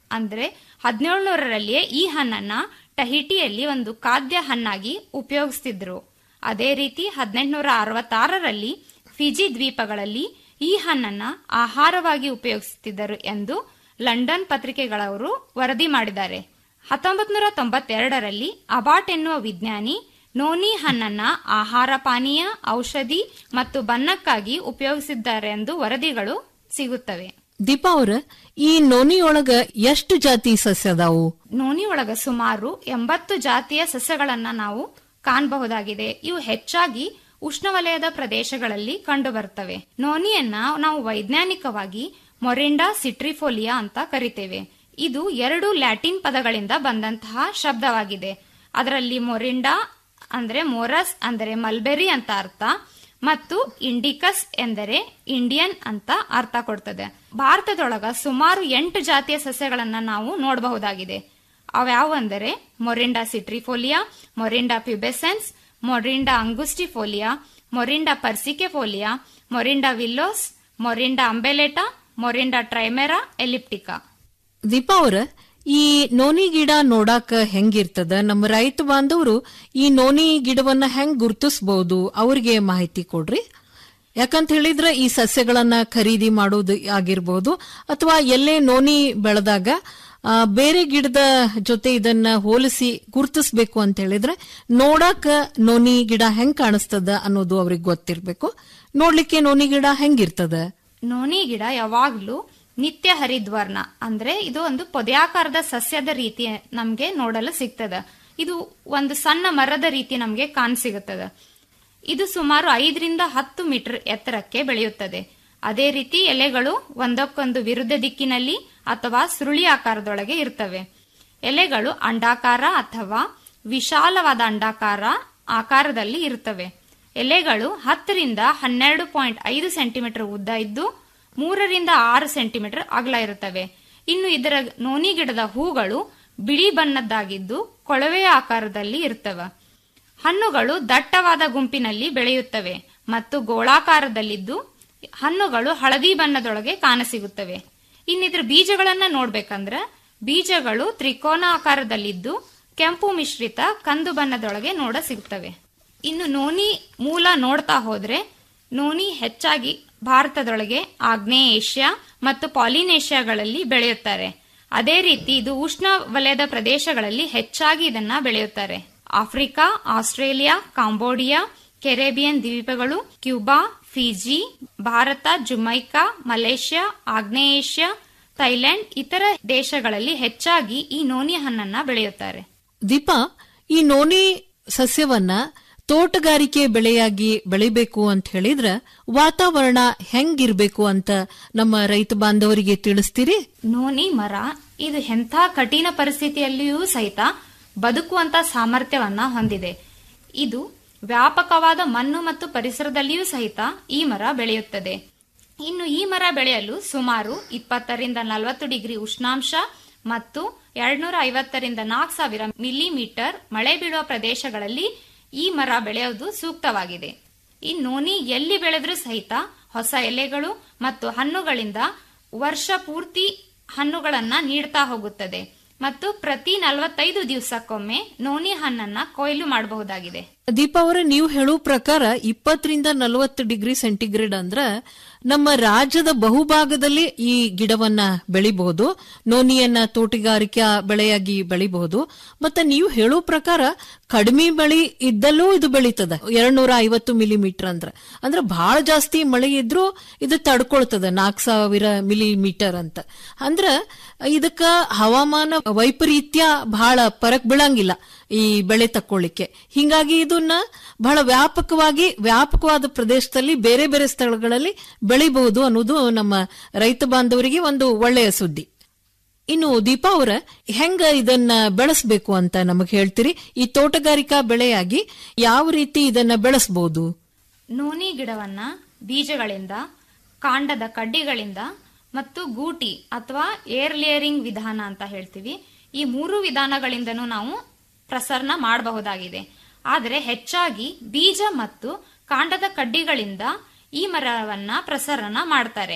ಅಂದ್ರೆ ಹದಿನೇಳುನೂರರಲ್ಲಿಯೇ ಈ ಹಣ್ಣನ್ನ ಟಹಿಟಿಯಲ್ಲಿ ಒಂದು ಖಾದ್ಯ ಹಣ್ಣಾಗಿ ಉಪಯೋಗಿಸ್ತಿದ್ರು ಅದೇ ರೀತಿ ಹದಿನೆಂಟುನೂರ ಅರವತ್ತಾರರಲ್ಲಿ ಫಿಜಿ ದ್ವೀಪಗಳಲ್ಲಿ ಈ ಹಣ್ಣನ್ನ ಆಹಾರವಾಗಿ ಉಪಯೋಗಿಸುತ್ತಿದ್ದರು ಎಂದು ಲಂಡನ್ ಪತ್ರಿಕೆಗಳವರು ವರದಿ ಮಾಡಿದ್ದಾರೆ ಹತ್ತೊಂಬತ್ ನೂರ ತೊಂಬತ್ತೆರಡರಲ್ಲಿ ಅಬಾಟ್ ಎನ್ನುವ ವಿಜ್ಞಾನಿ ನೋನಿ ಹಣ್ಣನ್ನ ಆಹಾರ ಪಾನೀಯ ಔಷಧಿ ಮತ್ತು ಬಣ್ಣಕ್ಕಾಗಿ ಉಪಯೋಗಿಸಿದ್ದಾರೆ ಎಂದು ವರದಿಗಳು ಸಿಗುತ್ತವೆ ದೀಪಾ ಅವ್ರ ಈ ನೋನಿಯೊಳಗ ಎಷ್ಟು ಜಾತಿ ಸಸ್ಯ ಅದಾವು ನೋನಿ ಒಳಗ ಸುಮಾರು ಎಂಬತ್ತು ಜಾತಿಯ ಸಸ್ಯಗಳನ್ನ ನಾವು ಕಾಣಬಹುದಾಗಿದೆ ಇವು ಹೆಚ್ಚಾಗಿ ಉಷ್ಣವಲಯದ ಪ್ರದೇಶಗಳಲ್ಲಿ ಕಂಡುಬರುತ್ತವೆ ನೋನಿಯನ್ನ ನಾವು ವೈಜ್ಞಾನಿಕವಾಗಿ ಮೊರಿಂಡಾ ಸಿಟ್ರಿಫೋಲಿಯಾ ಅಂತ ಕರಿತೇವೆ ಇದು ಎರಡು ಲ್ಯಾಟಿನ್ ಪದಗಳಿಂದ ಬಂದಂತಹ ಶಬ್ದವಾಗಿದೆ ಅದರಲ್ಲಿ ಮೊರಿಂಡಾ ಅಂದ್ರೆ ಮೋರಸ್ ಅಂದರೆ ಮಲ್ಬೆರಿ ಅಂತ ಅರ್ಥ ಮತ್ತು ಇಂಡಿಕಸ್ ಎಂದರೆ ಇಂಡಿಯನ್ ಅಂತ ಅರ್ಥ ಕೊಡ್ತದೆ ಭಾರತದೊಳಗ ಸುಮಾರು ಎಂಟು ಜಾತಿಯ ಸಸ್ಯಗಳನ್ನ ನಾವು ನೋಡಬಹುದಾಗಿದೆ ಅವ್ಯಾವಂದರೆ ಮೊರಿಂಡಾ ಸಿಟ್ರಿಫೋಲಿಯಾ ಮೊರಿಂಡಾ ಪ್ಯುಬೆಸೆನ್ಸ್ ಮೊರಿಂಡಾ ಅಂಗುಸ್ಟಿಫೋಲಿಯಾ ಮೊರಿಂಡಾ ಪರ್ಸಿಕೆಫೋಲಿಯಾ ಮೊರಿಂಡಾ ವಿಲ್ಲೋಸ್ ಮೊರಿಂಡಾ ಅಂಬೆಲೆಟಾ ಮೊರಿಂಡಾ ಟ್ರೈಮೆರಾ ಎಲಿಪ್ಟಿಕಾ ದೀಪಾ ಅವ್ರ ಈ ನೋನಿ ಗಿಡ ನೋಡಾಕ ಹೆಂಗಿರ್ತದ ನಮ್ಮ ರೈತ ಬಾಂಧವರು ಈ ನೋನಿ ಗಿಡವನ್ನ ಹೆಂಗ್ ಗುರ್ತಿಸಬಹುದು ಅವ್ರಿಗೆ ಮಾಹಿತಿ ಕೊಡ್ರಿ ಯಾಕಂತ ಹೇಳಿದ್ರೆ ಈ ಸಸ್ಯಗಳನ್ನ ಖರೀದಿ ಮಾಡೋದು ಆಗಿರ್ಬೋದು ಅಥವಾ ಎಲ್ಲೇ ನೋನಿ ಬೆಳೆದಾಗ ಆ, ಬೇರೆ ಗಿಡದ ಜೊತೆ ಇದನ್ನ ಹೋಲಿಸಿ ಗುರ್ತಿಸ್ಬೇಕು ಅಂತ ಹೇಳಿದ್ರೆ ನೋಡಾಕ ನೋನಿ ಗಿಡ ಹೆಂಗ್ ಕಾಣಿಸ್ತದ ಅನ್ನೋದು ಅವ್ರಿಗೆ ಗೊತ್ತಿರ್ಬೇಕು ನೋಡ್ಲಿಕ್ಕೆ ನೋನಿ ಗಿಡ ಹೆಂಗಿರ್ತದ ನೋನಿ ಗಿಡ ಯಾವಾಗ್ಲೂ ನಿತ್ಯ ಹರಿದ್ವರ್ಣ ಅಂದ್ರೆ ಇದು ಒಂದು ಪೊದೆಯಾಕಾರದ ಸಸ್ಯದ ರೀತಿ ನಮ್ಗೆ ನೋಡಲು ಸಿಗ್ತದ ಇದು ಒಂದು ಸಣ್ಣ ಮರದ ರೀತಿ ನಮ್ಗೆ ಕಾಣಸಿಗುತ್ತದ ಇದು ಸುಮಾರು ಐದರಿಂದ ಹತ್ತು ಮೀಟರ್ ಎತ್ತರಕ್ಕೆ ಬೆಳೆಯುತ್ತದೆ ಅದೇ ರೀತಿ ಎಲೆಗಳು ಒಂದಕ್ಕೊಂದು ವಿರುದ್ಧ ದಿಕ್ಕಿನಲ್ಲಿ ಅಥವಾ ಸುರುಳಿ ಆಕಾರದೊಳಗೆ ಇರ್ತವೆ ಎಲೆಗಳು ಅಂಡಾಕಾರ ಅಥವಾ ವಿಶಾಲವಾದ ಅಂಡಾಕಾರ ಆಕಾರದಲ್ಲಿ ಇರುತ್ತವೆ ಎಲೆಗಳು ಹತ್ತರಿಂದ ಹನ್ನೆರಡು ಪಾಯಿಂಟ್ ಐದು ಸೆಂಟಿಮೀಟರ್ ಉದ್ದ ಇದ್ದು ಮೂರರಿಂದ ಆರು ಸೆಂಟಿಮೀಟರ್ ಅಗಲ ಇರುತ್ತವೆ ಇನ್ನು ಇದರ ನೋನಿ ಗಿಡದ ಹೂಗಳು ಬಿಳಿ ಬಣ್ಣದ್ದಾಗಿದ್ದು ಕೊಳವೆಯ ಆಕಾರದಲ್ಲಿ ಇರ್ತವೆ ಹಣ್ಣುಗಳು ದಟ್ಟವಾದ ಗುಂಪಿನಲ್ಲಿ ಬೆಳೆಯುತ್ತವೆ ಮತ್ತು ಗೋಳಾಕಾರದಲ್ಲಿದ್ದು ಹಣ್ಣುಗಳು ಹಳದಿ ಬಣ್ಣದೊಳಗೆ ಕಾಣಸಿಗುತ್ತವೆ ಇನ್ನಿದ್ರ ಬೀಜಗಳನ್ನ ನೋಡ್ಬೇಕಂದ್ರ ಬೀಜಗಳು ತ್ರಿಕೋನ ಆಕಾರದಲ್ಲಿದ್ದು ಕೆಂಪು ಮಿಶ್ರಿತ ಕಂದು ಬಣ್ಣದೊಳಗೆ ನೋಡ ಸಿಗುತ್ತವೆ ಇನ್ನು ನೋನಿ ಮೂಲ ನೋಡ್ತಾ ಹೋದ್ರೆ ನೋನಿ ಹೆಚ್ಚಾಗಿ ಭಾರತದೊಳಗೆ ಆಗ್ನೇಯ ಏಷ್ಯಾ ಮತ್ತು ಪಾಲಿನೇಷ್ಯಾಗಳಲ್ಲಿ ಬೆಳೆಯುತ್ತಾರೆ ಅದೇ ರೀತಿ ಇದು ಉಷ್ಣ ವಲಯದ ಪ್ರದೇಶಗಳಲ್ಲಿ ಹೆಚ್ಚಾಗಿ ಇದನ್ನ ಬೆಳೆಯುತ್ತಾರೆ ಆಫ್ರಿಕಾ ಆಸ್ಟ್ರೇಲಿಯಾ ಕಾಂಬೋಡಿಯಾ ಕೆರೆಬಿಯನ್ ದ್ವೀಪಗಳು Cuba Fiji Bharat Jamaica Malaysia ಆಗ್ನೇಯ ಏಷ್ಯಾ ಥೈಲ್ಯಾಂಡ್ ಇತರ ದೇಶಗಳಲ್ಲಿ ಹೆಚ್ಚಾಗಿ ಈ ನೋನಿ ಹಣ್ಣನ್ನ ಬೆಳೆಯುತ್ತಾರೆ ದೀಪಾ ಈ ನೋನಿ ಸಸ್ಯವನ್ನ ತೋಟಗಾರಿಕೆ ಬೆಳೆಯಾಗಿ ಬೆಳಿಬೇಕು ಅಂತ ಹೇಳಿದ್ರ ವಾತಾವರಣ ಹೆಂಗಿರ್ಬೇಕು ಅಂತ ನಮ್ಮ ರೈತ ಬಾಂಧವರಿಗೆ ತಿಳಿಸ್ತೀರಿ ನೋನಿ ಮರ ಇದು ಎಂಥ ಕಠಿಣ ಪರಿಸ್ಥಿತಿಯಲ್ಲಿಯೂ ಸಹಿತ ಬದುಕುವಂತ ಸಾಮರ್ಥ್ಯವನ್ನ ಹೊಂದಿದೆ ಇದು ವ್ಯಾಪಕವಾದ ಮಣ್ಣು ಮತ್ತು ಪರಿಸರದಲ್ಲಿಯೂ ಸಹಿತ ಈ ಮರ ಬೆಳೆಯುತ್ತದೆ ಇನ್ನು ಈ ಮರ ಬೆಳೆಯಲು ಸುಮಾರು ಇಪ್ಪತ್ತರಿಂದ ನಲವತ್ತು ಡಿಗ್ರಿ ಉಷ್ಣಾಂಶ ಮತ್ತು ಎರಡ್ನೂರ ಐವತ್ತರಿಂದ ನಾಲ್ಕು ಸಾವಿರ ಮಿಲಿಮೀಟರ್ ಮಳೆ ಬೀಳುವ ಪ್ರದೇಶಗಳಲ್ಲಿ ಈ ಮರ ಬೆಳೆಯುವುದು ಸೂಕ್ತವಾಗಿದೆ ಈ ನೋನಿ ಎಲ್ಲಿ ಬೆಳೆದ್ರೂ ಸಹಿತ ಹೊಸ ಎಲೆಗಳು ಮತ್ತು ಹಣ್ಣುಗಳಿಂದ ವರ್ಷ ಪೂರ್ತಿ ಹಣ್ಣುಗಳನ್ನ ನೀಡ್ತಾ ಹೋಗುತ್ತದೆ ಮತ್ತು ಪ್ರತಿ ನಲವತ್ತೈದು ದಿವಸಕ್ಕೊಮ್ಮೆ ನೋನಿ ಹಣ್ಣನ್ನ ಕೊಯ್ಲು ಮಾಡಬಹುದಾಗಿದೆ ದೀಪಾ ಅವರೇ ನೀವು ಹೇಳೋ ಪ್ರಕಾರ ಇಪ್ಪತ್ತರಿಂದ ನಲವತ್ತು ಡಿಗ್ರಿ ಸೆಂಟಿಗ್ರೇಡ್ ಅಂದ್ರ ನಮ್ಮ ರಾಜ್ಯದ ಬಹುಭಾಗದಲ್ಲಿ ಈ ಗಿಡವನ್ನ ಬೆಳಿಬಹುದು ನೋನಿಯನ್ನ ತೋಟಗಾರಿಕಾ ಬೆಳೆಯಾಗಿ ಬೆಳಿಬಹುದು ಮತ್ತೆ ನೀವು ಹೇಳೋ ಪ್ರಕಾರ ಕಡಿಮೆ ಮಳಿ ಇದ್ದಲ್ಲೂ ಇದು ಬೆಳೀತದ ಎರಡ್ನೂರ ಐವತ್ತು ಮಿಲಿಮೀಟರ್ ಅಂದ್ರ ಅಂದ್ರೆ ಬಹಳ ಜಾಸ್ತಿ ಮಳೆ ಇದ್ರೂ ಇದು ತಡ್ಕೊಳ್ತದ ನಾಲ್ಕು ಸಾವಿರ ಮಿಲಿಮೀಟರ್ ಅಂತ ಅಂದ್ರ ಇದಕ್ಕ ಹವಾಮಾನ ವೈಪರೀತ್ಯ ಬಹಳ ಪರಕ್ ಬೀಳಂಗಿಲ್ಲ ಈ ಬೆಳೆ ತಕ್ಕೊಳ್ಳಿಕ್ಕೆ ಹಿಂಗಾಗಿ ಇದನ್ನ ಬಹಳ ವ್ಯಾಪಕವಾಗಿ ವ್ಯಾಪಕವಾದ ಪ್ರದೇಶದಲ್ಲಿ ಬೇರೆ ಬೇರೆ ಸ್ಥಳಗಳಲ್ಲಿ ಬೆಳಿಬಹುದು ಅನ್ನೋದು ನಮ್ಮ ರೈತ ಬಾಂಧವರಿಗೆ ಒಂದು ಒಳ್ಳೆಯ ಸುದ್ದಿ ಇನ್ನು ದೀಪಾ ಅವರ ಹೆಂಗ ಇದನ್ನ ಬೆಳೆಸಬೇಕು ಅಂತ ನಮಗ್ ಹೇಳ್ತೀರಿ ಈ ತೋಟಗಾರಿಕಾ ಬೆಳೆಯಾಗಿ ಯಾವ ರೀತಿ ಇದನ್ನ ಬೆಳೆಸಬಹುದು ನೋನಿ ಗಿಡವನ್ನ ಬೀಜಗಳಿಂದ ಕಾಂಡದ ಕಡ್ಡಿಗಳಿಂದ ಮತ್ತು ಗೂಟಿ ಅಥವಾ ಏರ್ ಲೇಯರಿಂಗ್ ವಿಧಾನ ಅಂತ ಹೇಳ್ತೀವಿ ಈ ಮೂರು ವಿಧಾನಗಳಿಂದನೂ ನಾವು ಪ್ರಸರಣ ಮಾಡಬಹುದಾಗಿದೆ ಆದರೆ ಹೆಚ್ಚಾಗಿ ಬೀಜ ಮತ್ತು ಕಾಂಡದ ಕಡ್ಡಿಗಳಿಂದ ಈ ಮರವನ್ನ ಪ್ರಸರಣ ಮಾಡ್ತಾರೆ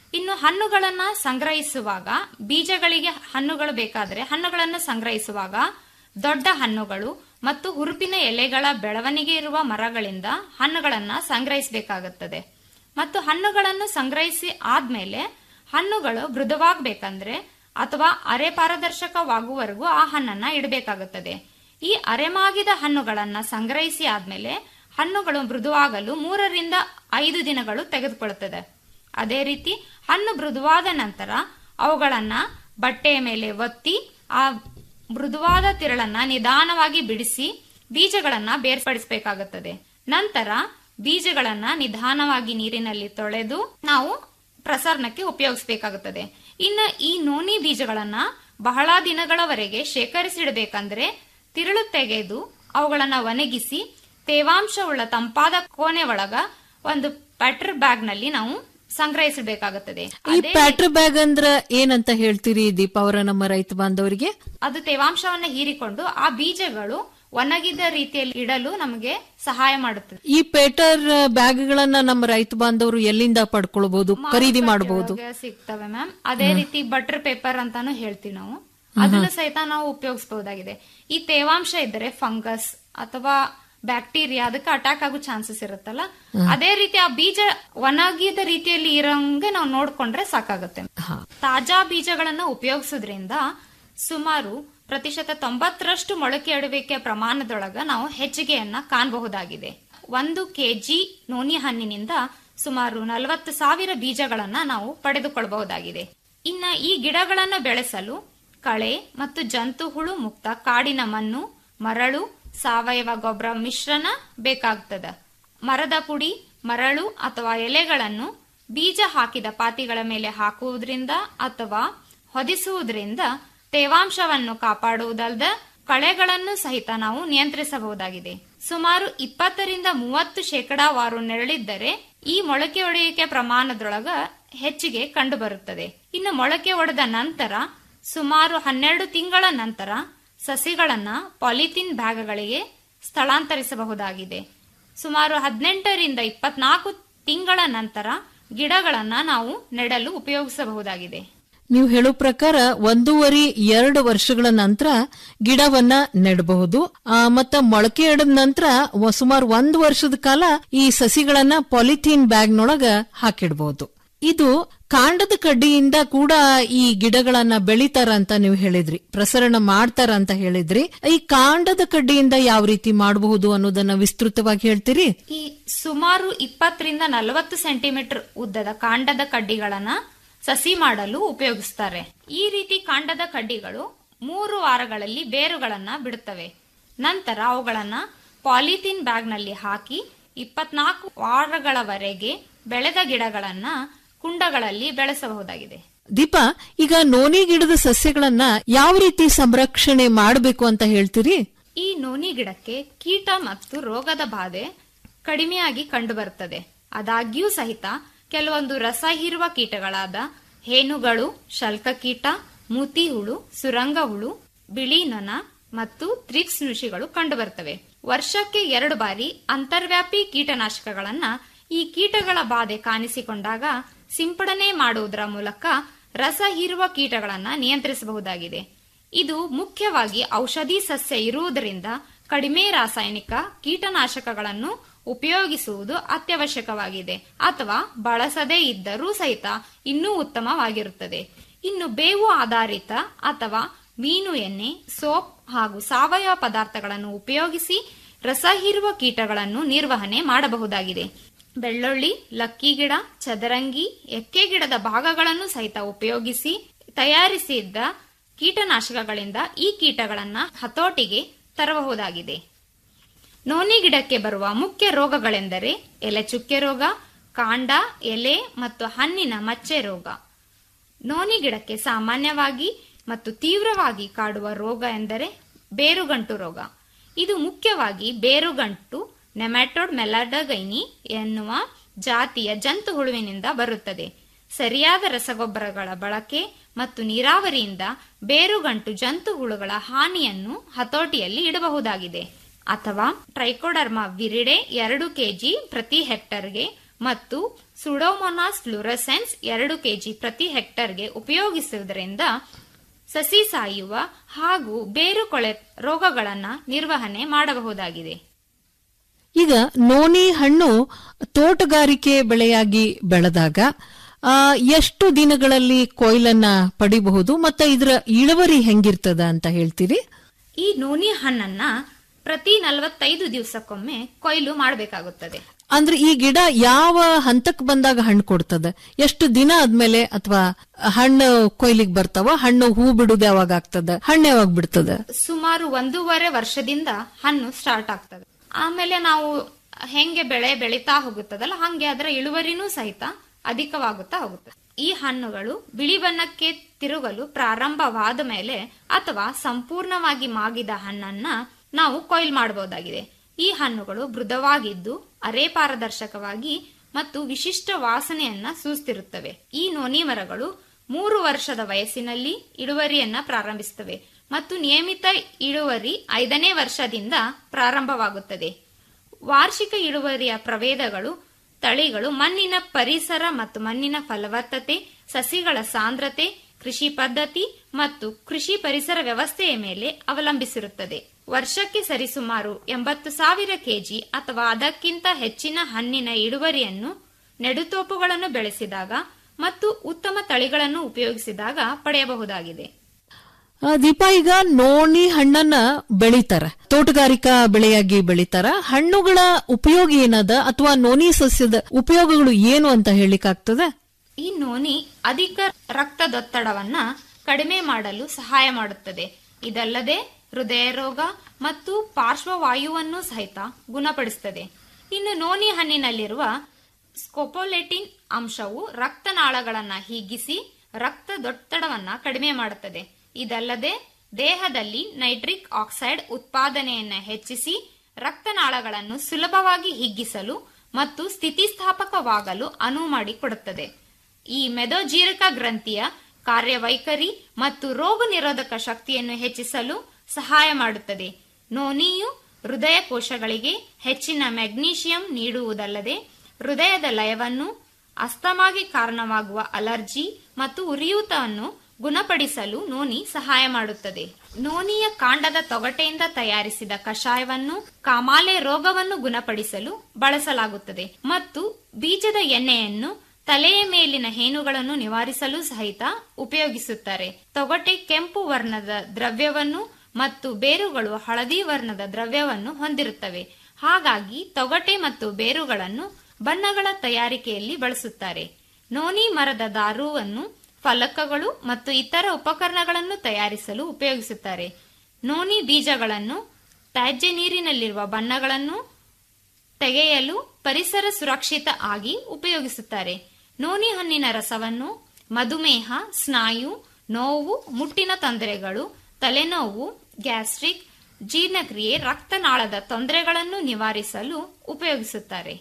ಇನ್ನು ಹಣ್ಣುಗಳನ್ನ ಸಂಗ್ರಹಿಸುವಾಗ ಬೀಜಗಳಿಗೆ ಹಣ್ಣುಗಳು ಬೇಕಾದ್ರೆ ಹಣ್ಣುಗಳನ್ನು ಸಂಗ್ರಹಿಸುವಾಗ ದೊಡ್ಡ ಹಣ್ಣುಗಳು ಮತ್ತು ಹುರುಪಿನ ಎಲೆಗಳ ಬೆಳವಣಿಗೆ ಇರುವ ಮರಗಳಿಂದ ಹಣ್ಣುಗಳನ್ನ ಸಂಗ್ರಹಿಸಬೇಕಾಗುತ್ತದೆ ಮತ್ತು ಹಣ್ಣುಗಳನ್ನು ಸಂಗ್ರಹಿಸಿ ಆದ್ಮೇಲೆ ಹಣ್ಣುಗಳು ಮೃದುವಾಗಬೇಕಂದ್ರೆ ಅಥವಾ ಅರೆ ಪಾರದರ್ಶಕವಾಗುವವರೆಗೂ ಆ ಹಣ್ಣನ್ನ ಇಡಬೇಕಾಗುತ್ತದೆ ಈ ಅರೆಮಾಗಿದ ಹಣ್ಣುಗಳನ್ನ ಸಂಗ್ರಹಿಸಿ ಆದ್ಮೇಲೆ ಹಣ್ಣುಗಳು ಮೃದುವಾಗಲು ಮೂರರಿಂದ ಐದು ದಿನಗಳು ತೆಗೆದುಕೊಳ್ಳುತ್ತದೆ ಅದೇ ರೀತಿ ಹಣ್ಣು ಮೃದುವಾದ ನಂತರ ಅವುಗಳನ್ನ ಬಟ್ಟೆಯ ಮೇಲೆ ಒತ್ತಿ ಆ ಮೃದುವಾದ ತಿರಳನ್ನ ನಿಧಾನವಾಗಿ ಬಿಡಿಸಿ ಬೀಜಗಳನ್ನ ಬೇರ್ಪಡಿಸಬೇಕಾಗುತ್ತದೆ ನಂತರ ಬೀಜಗಳನ್ನ ನಿಧಾನವಾಗಿ ನೀರಿನಲ್ಲಿ ತೊಳೆದು ನಾವು ಪ್ರಸರಣಕ್ಕೆ ಉಪಯೋಗಿಸಬೇಕಾಗುತ್ತದೆ ಇನ್ನು ಈ ನೋನಿ ಬೀಜಗಳನ್ನ ಬಹಳ ದಿನಗಳವರೆಗೆ ಶೇಖರಿಸಿಡಬೇಕಂದ್ರೆ ತಿರುಳು ತೆಗೆದು ಅವುಗಳನ್ನ ಒಣಗಿಸಿ ತೇವಾಂಶವುಳ್ಳ ತಂಪಾದ ಕೋಣೆ ಒಳಗ ಒಂದು ಪೆಟ್ರ್ ಬ್ಯಾಗ್ ನಲ್ಲಿ ನಾವು ಸಂಗ್ರಹಿಸಬೇಕಾಗುತ್ತದೆ ಈ ಪ್ಯಾಟ್ರ್ ಬ್ಯಾಗ್ ಅಂದ್ರ ಏನಂತ ಹೇಳ್ತೀರಿ ದೀಪ ಅವರ ನಮ್ಮ ರೈತ ಬಾಂಧವರಿಗೆ ಅದು ತೇವಾಂಶವನ್ನ ಹೀರಿಕೊಂಡು ಆ ಬೀಜಗಳು ಒಣಗಿದ ರೀತಿಯಲ್ಲಿ ಇಡಲು ನಮಗೆ ಸಹಾಯ ಮಾಡುತ್ತದೆ ಈ ಪೇಟರ್ ಬ್ಯಾಗ್ಗಳನ್ನ ನಮ್ಮ ರೈತ ಬಾಂಧವರು ಎಲ್ಲಿಂದ ಪಡ್ಕೊಳ್ಬಹುದು ಖರೀದಿ ಮಾಡಬಹುದು ಒಳಗೆ ಸಿಗ್ತವೆ ಮ್ಯಾಮ್ ಅದೇ ರೀತಿ ಬಟರ್ ಪೇಪರ್ ಅಂತಾನು ಹೇಳ್ತೀವಿ ನಾವು ಅದನ್ನು ಸಹಿತ ನಾವು ಉಪಯೋಗಿಸಬಹುದಾಗಿದೆ ಈ ತೇವಾಂಶ ಇದ್ದರೆ ಫಂಗಸ್ ಅಥವಾ ಬ್ಯಾಕ್ಟೀರಿಯಾ ಅದಕ್ಕೆ ಅಟ್ಯಾಕ್ ಆಗೋ ಚಾನ್ಸಸ್ ಇರುತ್ತಲ್ಲ ಅದೇ ರೀತಿ ಆ ಬೀಜ ಒಣಗಿದ ರೀತಿಯಲ್ಲಿ ಇರೋಂಗೆ ನಾವು ನೋಡ್ಕೊಂಡ್ರೆ ಸಾಕಾಗುತ್ತೆ ತಾಜಾ ಬೀಜಗಳನ್ನ ಉಪಯೋಗಿಸೋದ್ರಿಂದ ಸುಮಾರು ಪ್ರತಿಶತ ತೊಂಬತ್ತರಷ್ಟು ಮೊಳಕೆ ಅಡುವಿಕೆ ಪ್ರಮಾಣದೊಳಗ ನಾವು ಹೆಚ್ಚಿಗೆಯನ್ನ ಕಾಣಬಹುದಾಗಿದೆ ಒಂದು ಕೆಜಿ ನೋನಿ ಹಣ್ಣಿನಿಂದ ಸುಮಾರು ನಲವತ್ತು ಸಾವಿರ ಬೀಜಗಳನ್ನ ನಾವು ಪಡೆದುಕೊಳ್ಳಬಹುದಾಗಿದೆ ಇನ್ನ ಈ ಗಿಡಗಳನ್ನ ಬೆಳೆಸಲು ಕಳೆ ಮತ್ತು ಜಂತು ಹುಳು ಮುಕ್ತ ಕಾಡಿನ ಮಣ್ಣು ಮರಳು ಸಾವಯವ ಗೊಬ್ಬರ ಮಿಶ್ರಣ ಬೇಕಾಗ್ತದ ಮರದ ಪುಡಿ ಮರಳು ಅಥವಾ ಎಲೆಗಳನ್ನು ಬೀಜ ಹಾಕಿದ ಪಾತಿಗಳ ಮೇಲೆ ಹಾಕುವುದರಿಂದ ಅಥವಾ ಹೊದಿಸುವುದರಿಂದ ತೇವಾಂಶವನ್ನು ಕಾಪಾಡುವುದಲ್ಲದ ಕಳೆಗಳನ್ನು ಸಹಿತ ನಾವು ನಿಯಂತ್ರಿಸಬಹುದಾಗಿದೆ ಸುಮಾರು ಇಪ್ಪತ್ತರಿಂದ ಮೂವತ್ತು ಶೇಕಡಾವಾರು ನೆರಳಿದ್ದರೆ ಈ ಮೊಳಕೆ ಒಡೆಯುವಿಕೆ ಪ್ರಮಾಣದೊಳಗ ಹೆಚ್ಚಿಗೆ ಕಂಡುಬರುತ್ತದೆ ಇನ್ನು ಮೊಳಕೆ ಒಡೆದ ನಂತರ ಸುಮಾರು ಹನ್ನೆರಡು ತಿಂಗಳ ನಂತರ ಸಸಿಗಳನ್ನ ಪಾಲಿಥಿನ್ ಬ್ಯಾಗ್ಗಳಿಗೆ ಸ್ಥಳಾಂತರಿಸಬಹುದಾಗಿದೆ ಸುಮಾರು ಹದಿನೆಂಟರಿಂದ ಇಪ್ಪತ್ನಾಲ್ಕು ತಿಂಗಳ ನಂತರ ಗಿಡಗಳನ್ನ ನಾವು ನೆಡಲು ಉಪಯೋಗಿಸಬಹುದಾಗಿದೆ ನೀವು ಹೇಳೋ ಪ್ರಕಾರ ಒಂದೂವರೆ ಎರಡು ವರ್ಷಗಳ ನಂತರ ಗಿಡವನ್ನ ನೆಡಬಹುದು ಆ, ಮತ್ತ ಮೊಳಕೆ ಎಡದ ನಂತರ ವ- ಸುಮಾರು ಒಂದು ವರ್ಷದ ಕಾಲ ಈ ಸಸಿಗಳನ್ನ ಪಾಲಿಥೀನ್ ಬ್ಯಾಗ್ನೊಳಗ ಹಾಕಿಡಬಹುದು ಇದು ಕಾಂಡದ ಕಡ್ಡಿಯಿಂದ ಕೂಡ ಈ ಗಿಡಗಳನ್ನ ಬೆಳಿತಾರ ಅಂತ ನೀವು ಹೇಳಿದ್ರಿ ಪ್ರಸರಣ ಮಾಡ್ತಾರ ಅಂತ ಹೇಳಿದ್ರಿ ಈ ಕಾಂಡದ ಕಡ್ಡಿಯಿಂದ ಯಾವ ರೀತಿ ಮಾಡಬಹುದು ಅನ್ನೋದನ್ನ ವಿಸ್ತೃತವಾಗಿ ಹೇಳ್ತೀರಿ ಈ ಸುಮಾರು ಇಪ್ಪತ್ತರಿಂದ ನಲವತ್ತು ಸೆಂಟಿಮೀಟರ್ ಉದ್ದದ ಕಾಂಡದ ಕಡ್ಡಿಗಳನ್ನ ಸಸಿ ಮಾಡಲು ಉಪಯೋಗಿಸ್ತಾರೆ ಈ ರೀತಿ ಕಾಂಡದ ಕಡ್ಡಿಗಳು ಮೂರು ವಾರಗಳಲ್ಲಿ ಬೇರುಗಳನ್ನ ಬಿಡುತ್ತವೆ ನಂತರ ಅವುಗಳನ್ನ ಪಾಲಿಥಿನ್ ಬ್ಯಾಗ್ನಲ್ಲಿ ಹಾಕಿ ಇಪ್ಪತ್ನಾಲ್ಕು ವಾರಗಳವರೆಗೆ ಬೆಳೆದ ಗಿಡಗಳನ್ನ ಕುಂಡಗಳಲ್ಲಿ ಬೆಳೆಸಬಹುದಾಗಿದೆ ದೀಪಾ ಈಗ ನೋನಿ ಗಿಡದ ಸಸ್ಯಗಳನ್ನ ಯಾವ ರೀತಿ ಸಂರಕ್ಷಣೆ ಮಾಡಬೇಕು ಅಂತ ಹೇಳ್ತೀರಿ ಈ ನೋನಿ ಗಿಡಕ್ಕೆ ಕೀಟ ಮತ್ತು ರೋಗದ ಬಾಧೆ ಕಡಿಮೆಯಾಗಿ ಕಂಡುಬರುತ್ತದೆ ಆದಾಗ್ಯೂ ಸಹಿತ ಕೆಲವೊಂದು ರಸ ಹೀರುವ ಕೀಟಗಳಾದ ಹೇನುಗಳು ಶಲ್ಕಕೀಟ ಮೂತಿ ಹುಳು ಸುರಂಗ ಹುಳು ಬಿಳಿ ನೊಣ ಮತ್ತು ತ್ರಿಪ್ಸ್ ನುಷಿಗಳು ಕಂಡುಬರುತ್ತವೆ ವರ್ಷಕ್ಕೆ ಎರಡು ಬಾರಿ ಅಂತರ್ವ್ಯಾಪಿ ಕೀಟನಾಶಕಗಳನ್ನ ಈ ಕೀಟಗಳ ಬಾಧೆ ಕಾಣಿಸಿಕೊಂಡಾಗ ಸಿಂಪಡಣೆ ಮಾಡುವುದರ ಮೂಲಕ ರಸ ಹೀರುವ ಕೀಟಗಳನ್ನ ನಿಯಂತ್ರಿಸಬಹುದಾಗಿದೆ ಇದು ಮುಖ್ಯವಾಗಿ ಔಷಧಿ ಸಸ್ಯ ಇರುವುದರಿಂದ ಕಡಿಮೆ ರಾಸಾಯನಿಕ ಕೀಟನಾಶಕಗಳನ್ನು ಉಪಯೋಗಿಸುವುದು ಅತ್ಯವಶ್ಯಕವಾಗಿದೆ ಅಥವಾ ಬಳಸದೇ ಇದ್ದರೂ ಸಹಿತ ಇನ್ನೂ ಉತ್ತಮವಾಗಿರುತ್ತದೆ ಇನ್ನು ಬೇವು ಆಧಾರಿತ ಅಥವಾ ಮೀನು ಎಣ್ಣೆ ಸೋಪ್ ಹಾಗೂ ಸಾವಯವ ಪದಾರ್ಥಗಳನ್ನು ಉಪಯೋಗಿಸಿ ರಸ ಹೀರುವ ಕೀಟಗಳನ್ನು ನಿರ್ವಹಣೆ ಮಾಡಬಹುದಾಗಿದೆ ಬೆಳ್ಳುಳ್ಳಿ ಲಕ್ಕಿ ಗಿಡ ಚದರಂಗಿ ಎಕ್ಕೆ ಗಿಡದ ಭಾಗಗಳನ್ನು ಸಹಿತ ಉಪಯೋಗಿಸಿ ತಯಾರಿಸಿದ್ದ ಕೀಟನಾಶಕಗಳಿಂದ ಈ ಕೀಟಗಳನ್ನ ಹತೋಟಿಗೆ ತರಬಹುದಾಗಿದೆ ನೋನಿ ಗಿಡಕ್ಕೆ ಬರುವ ಮುಖ್ಯ ರೋಗಗಳೆಂದರೆ ಎಲೆ ಚುಕ್ಕೆ ರೋಗ ಕಾಂಡ ಎಲೆ ಮತ್ತು ಹಣ್ಣಿನ ಮಚ್ಚೆ ರೋಗ ನೋನಿ ಗಿಡಕ್ಕೆ ಸಾಮಾನ್ಯವಾಗಿ ಮತ್ತು ತೀವ್ರವಾಗಿ ಕಾಡುವ ರೋಗ ಎಂದರೆ ಬೇರುಗಂಟು ರೋಗ ಇದು ಮುಖ್ಯವಾಗಿ ಬೇರುಗಂಟು ನೆಮ್ಯಾಟೋಡ್ ಮೆಲಾಡಗೈನಿ ಎನ್ನುವ ಜಾತಿಯ ಜಂತು ಹುಳುವಿನಿಂದ ಬರುತ್ತದೆ ಸರಿಯಾದ ರಸಗೊಬ್ಬರಗಳ ಬಳಕೆ ಮತ್ತು ನೀರಾವರಿಯಿಂದ ಬೇರುಗಂಟು ಜಂತು ಹುಳುಗಳ ಹಾನಿಯನ್ನು ಹತೋಟಿಯಲ್ಲಿ ಇಡಬಹುದಾಗಿದೆ ಅಥವಾ ಟ್ರೈಕೋಡರ್ಮಾ ವಿರಿಡೆ ಎರಡು ಕೆಜಿ ಪ್ರತಿ ಹೆಕ್ಟರ್ಗೆ ಮತ್ತು ಸುಡೋಮೊನಾಸ್ ಫ್ಲೂರಸೆನ್ಸ್ ಎರಡು ಕೆಜಿ ಪ್ರತಿ ಹೆಕ್ಟರ್ಗೆ ಉಪಯೋಗಿಸುವುದರಿಂದ ಸಸಿ ಸಾಯುವ ಹಾಗೂ ಬೇರು ಕೊಳೆ ರೋಗಗಳನ್ನ ನಿರ್ವಹಣೆ ಮಾಡಬಹುದಾಗಿದೆ ಈಗ ನೋನಿ ಹಣ್ಣು ತೋಟಗಾರಿಕೆ ಬೆಳೆಯಾಗಿ ಬೆಳೆದಾಗ ಆ, ಎಷ್ಟು ದಿನಗಳಲ್ಲಿ ಕೊಯ್ಲನ್ನ ಪಡಿಬಹುದು ಮತ್ತೆ ಇದರ ಇಳುವರಿ ಹೆಂಗಿರ್ತದ ಅಂತ ಹೇಳ್ತೀರಿ ಈ ನೋನಿ ಹಣ್ಣನ್ನ ಪ್ರತಿ ನಲವತ್ತೈದು ದಿವಸಕ್ಕೊಮ್ಮೆ ಕೊಯ್ಲು ಮಾಡಬೇಕಾಗುತ್ತದೆ ಅಂದ್ರೆ ಈ ಗಿಡ ಯಾವ ಹಂತಕ್ಕೆ ಬಂದಾಗ ಹಣ್ಣು ಕೊಡ್ತದೆ ಎಷ್ಟು ದಿನ ಆದ್ಮೇಲೆ ಅಥವಾ ಹಣ್ಣು ಕೊಯ್ಲಿಗೆ ಬರ್ತಾವ ಹಣ್ಣು ಹೂ ಬಿಡುದು ಯಾವಾಗ ಆಗ್ತದ ಹಣ್ಣು ಯಾವಾಗ ಬಿಡ್ತದ ಸುಮಾರು ಒಂದೂವರೆ ವರ್ಷದಿಂದ ಹಣ್ಣು ಸ್ಟಾರ್ಟ್ ಆಗ್ತದೆ ಆಮೇಲೆ ನಾವು ಹೆಂಗೆ ಬೆಳೆ ಬೆಳೀತಾ ಹೋಗುತ್ತದಲ್ಲ ಹಂಗೆ ಅದರ ಇಳುವರಿನೂ ಸಹಿತ ಅಧಿಕವಾಗುತ್ತಾ ಹೋಗುತ್ತದೆ ಈ ಹಣ್ಣುಗಳು ಬಿಳಿ ಬಣ್ಣಕ್ಕೆ ತಿರುಗಲು ಪ್ರಾರಂಭವಾದ ಮೇಲೆ ಅಥವಾ ಸಂಪೂರ್ಣವಾಗಿ ಮಾಗಿದ ಹಣ್ಣನ್ನ ನಾವು ಕೊಯ್ಲು ಮಾಡಬಹುದಾಗಿದೆ ಈ ಹಣ್ಣುಗಳು ಮೃದುವಾಗಿದ್ದು ಅರೆ ಪಾರದರ್ಶಕವಾಗಿ ಮತ್ತು ವಿಶಿಷ್ಟ ವಾಸನೆಯನ್ನ ಸೂಸ್ತಿರುತ್ತವೆ ಈ ನೋನಿ ಮರಗಳು ಮೂರು ವರ್ಷದ ವಯಸ್ಸಿನಲ್ಲಿ ಇಳುವರಿಯನ್ನ ಪ್ರಾರಂಭಿಸುತ್ತವೆ ಮತ್ತು ನಿಯಮಿತ ಇಳುವರಿ ಐದನೇ ವರ್ಷದಿಂದ ಪ್ರಾರಂಭವಾಗುತ್ತದೆ ವಾರ್ಷಿಕ ಇಳುವರಿಯ ಪ್ರಭೇದಗಳು ತಳಿಗಳು ಮಣ್ಣಿನ ಪರಿಸರ ಮತ್ತು ಮಣ್ಣಿನ ಫಲವತ್ತತೆ ಸಸಿಗಳ ಸಾಂದ್ರತೆ ಕೃಷಿ ಪದ್ಧತಿ ಮತ್ತು ಕೃಷಿ ಪರಿಸರ ವ್ಯವಸ್ಥೆಯ ಮೇಲೆ ಅವಲಂಬಿಸಿರುತ್ತದೆ ವರ್ಷಕ್ಕೆ ಸರಿಸುಮಾರು ಎಂಬತ್ತು ಸಾವಿರ ಕೆಜಿ ಅಥವಾ ಅದಕ್ಕಿಂತ ಹೆಚ್ಚಿನ ಹಣ್ಣಿನ ಇಳುವರಿಯನ್ನು ನೆಡುತೋಪುಗಳನ್ನು ಬೆಳೆಸಿದಾಗ ಮತ್ತು ಉತ್ತಮ ತಳಿಗಳನ್ನು ಉಪಯೋಗಿಸಿದಾಗ ಪಡೆಯಬಹುದಾಗಿದೆ ಆ, ದೀಪಾ ಈಗ ನೋಣಿ ಹಣ್ಣನ್ನ ಬೆಳಿತಾರ ತೋಟಗಾರಿಕಾ ಬೆಳೆಯಾಗಿ ಬೆಳಿತಾರ ಹಣ್ಣುಗಳ ಉಪಯೋಗ ಏನದ ಅಥವಾ ನೋನಿ ಸಸ್ಯದ ಉಪಯೋಗಗಳು ಏನು ಅಂತ ಹೇಳಿಕ್ಕಾಗ್ತದ ಈ ನೋನಿ ಅಧಿಕ ರಕ್ತದೊತ್ತಡವನ್ನ ಕಡಿಮೆ ಮಾಡಲು ಸಹಾಯ ಮಾಡುತ್ತದೆ ಇದಲ್ಲದೆ ಹೃದಯ ರೋಗ ಮತ್ತು ಪಾರ್ಶ್ವವಾಯುವನ್ನು ಸಹಿತ ಗುಣಪಡಿಸುತ್ತದೆ ಇನ್ನು ನೋನಿ ಹಣ್ಣಿನಲ್ಲಿರುವ ಸ್ಕೋಪೋಲೆಟಿನ್ ಅಂಶವು ರಕ್ತನಾಳಗಳನ್ನ ಹಿಗ್ಗಿಸಿ ರಕ್ತದೊತ್ತಡವನ್ನ ಕಡಿಮೆ ಮಾಡುತ್ತದೆ ಇದಲ್ಲದೆ ದೇಹದಲ್ಲಿ ನೈಟ್ರಿಕ್ ಆಕ್ಸೈಡ್ ಉತ್ಪಾದನೆಯನ್ನ ಹೆಚ್ಚಿಸಿ ರಕ್ತನಾಳಗಳನ್ನು ಸುಲಭವಾಗಿ ಹಿಗ್ಗಿಸಲು ಮತ್ತು ಸ್ಥಿತಿಸ್ಥಾಪಕವಾಗಲು ಅನುವು ಮಾಡಿಕೊಡುತ್ತದೆ ಈ ಮೆದೋಜೀರಕ ಗ್ರಂಥಿಯ ಕಾರ್ಯವೈಖರಿ ಮತ್ತು ರೋಗ ನಿರೋಧಕ ಶಕ್ತಿಯನ್ನು ಹೆಚ್ಚಿಸಲು ಸಹಾಯ ಮಾಡುತ್ತದೆ ನೋನಿಯು ಹೃದಯ ಕೋಶಗಳಿಗೆ ಹೆಚ್ಚಿನ ಮೆಗ್ನೀಷಿಯಂ ನೀಡುವುದಲ್ಲದೆ ಹೃದಯದ ಲಯವನ್ನು ಅಸ್ತಮಾಗೆ ಕಾರಣವಾಗುವ ಅಲರ್ಜಿ ಮತ್ತು ಉರಿಯೂತವನ್ನು ಗುಣಪಡಿಸಲು ನೋನಿ ಸಹಾಯ ಮಾಡುತ್ತದೆ ನೋನಿಯ ಕಾಂಡದ ತೊಗಟೆಯಿಂದ ತಯಾರಿಸಿದ ಕಷಾಯವನ್ನು ಕಾಮಾಲೆ ರೋಗವನ್ನು ಗುಣಪಡಿಸಲು ಬಳಸಲಾಗುತ್ತದೆ ಮತ್ತು ಬೀಜದ ಎಣ್ಣೆಯನ್ನು ತಲೆಯ ಮೇಲಿನ ಹೇನುಗಳನ್ನು ನಿವಾರಿಸಲು ಸಹಿತ ಉಪಯೋಗಿಸುತ್ತಾರೆ ತೊಗಟೆ ಕೆಂಪು ವರ್ಣದ ದ್ರವ್ಯವನ್ನು ಮತ್ತು ಬೇರುಗಳು ಹಳದಿ ವರ್ಣದ ದ್ರವ್ಯವನ್ನು ಹೊಂದಿರುತ್ತವೆ ಹಾಗಾಗಿ ತೊಗಟೆ ಮತ್ತು ಬೇರುಗಳನ್ನು ಬಣ್ಣಗಳ ತಯಾರಿಕೆಯಲ್ಲಿ ಬಳಸುತ್ತಾರೆ ನೋನಿ ಮರದ ದಾರುವನ್ನು ಫಲಕಗಳು ಮತ್ತು ಇತರ ಉಪಕರಣಗಳನ್ನು ತಯಾರಿಸಲು ಉಪಯೋಗಿಸುತ್ತಾರೆ ನೋನಿ ಬೀಜಗಳನ್ನು ತ್ಯಾಜ್ಯ ನೀರಿನಲ್ಲಿರುವ ಬಣ್ಣಗಳನ್ನು ತೆಗೆಯಲು ಪರಿಸರ ಸುರಕ್ಷಿತ ಆಗಿ ಉಪಯೋಗಿಸುತ್ತಾರೆ ನೋನಿ ಹಣ್ಣಿನ ರಸವನ್ನು ಮಧುಮೇಹ ಸ್ನಾಯು ನೋವು ಮುಟ್ಟಿನ ತೊಂದರೆಗಳು ತಲೆನೋವು ಗ್ಯಾಸ್ಟ್ರಿಕ್ ಜೀರ್ಣಕ್ರಿಯೆ ರಕ್ತನಾಳದ ತೊಂದರೆಗಳನ್ನು ನಿವಾರಿಸಲು ಉಪಯೋಗಿಸುತ್ತಾರೆ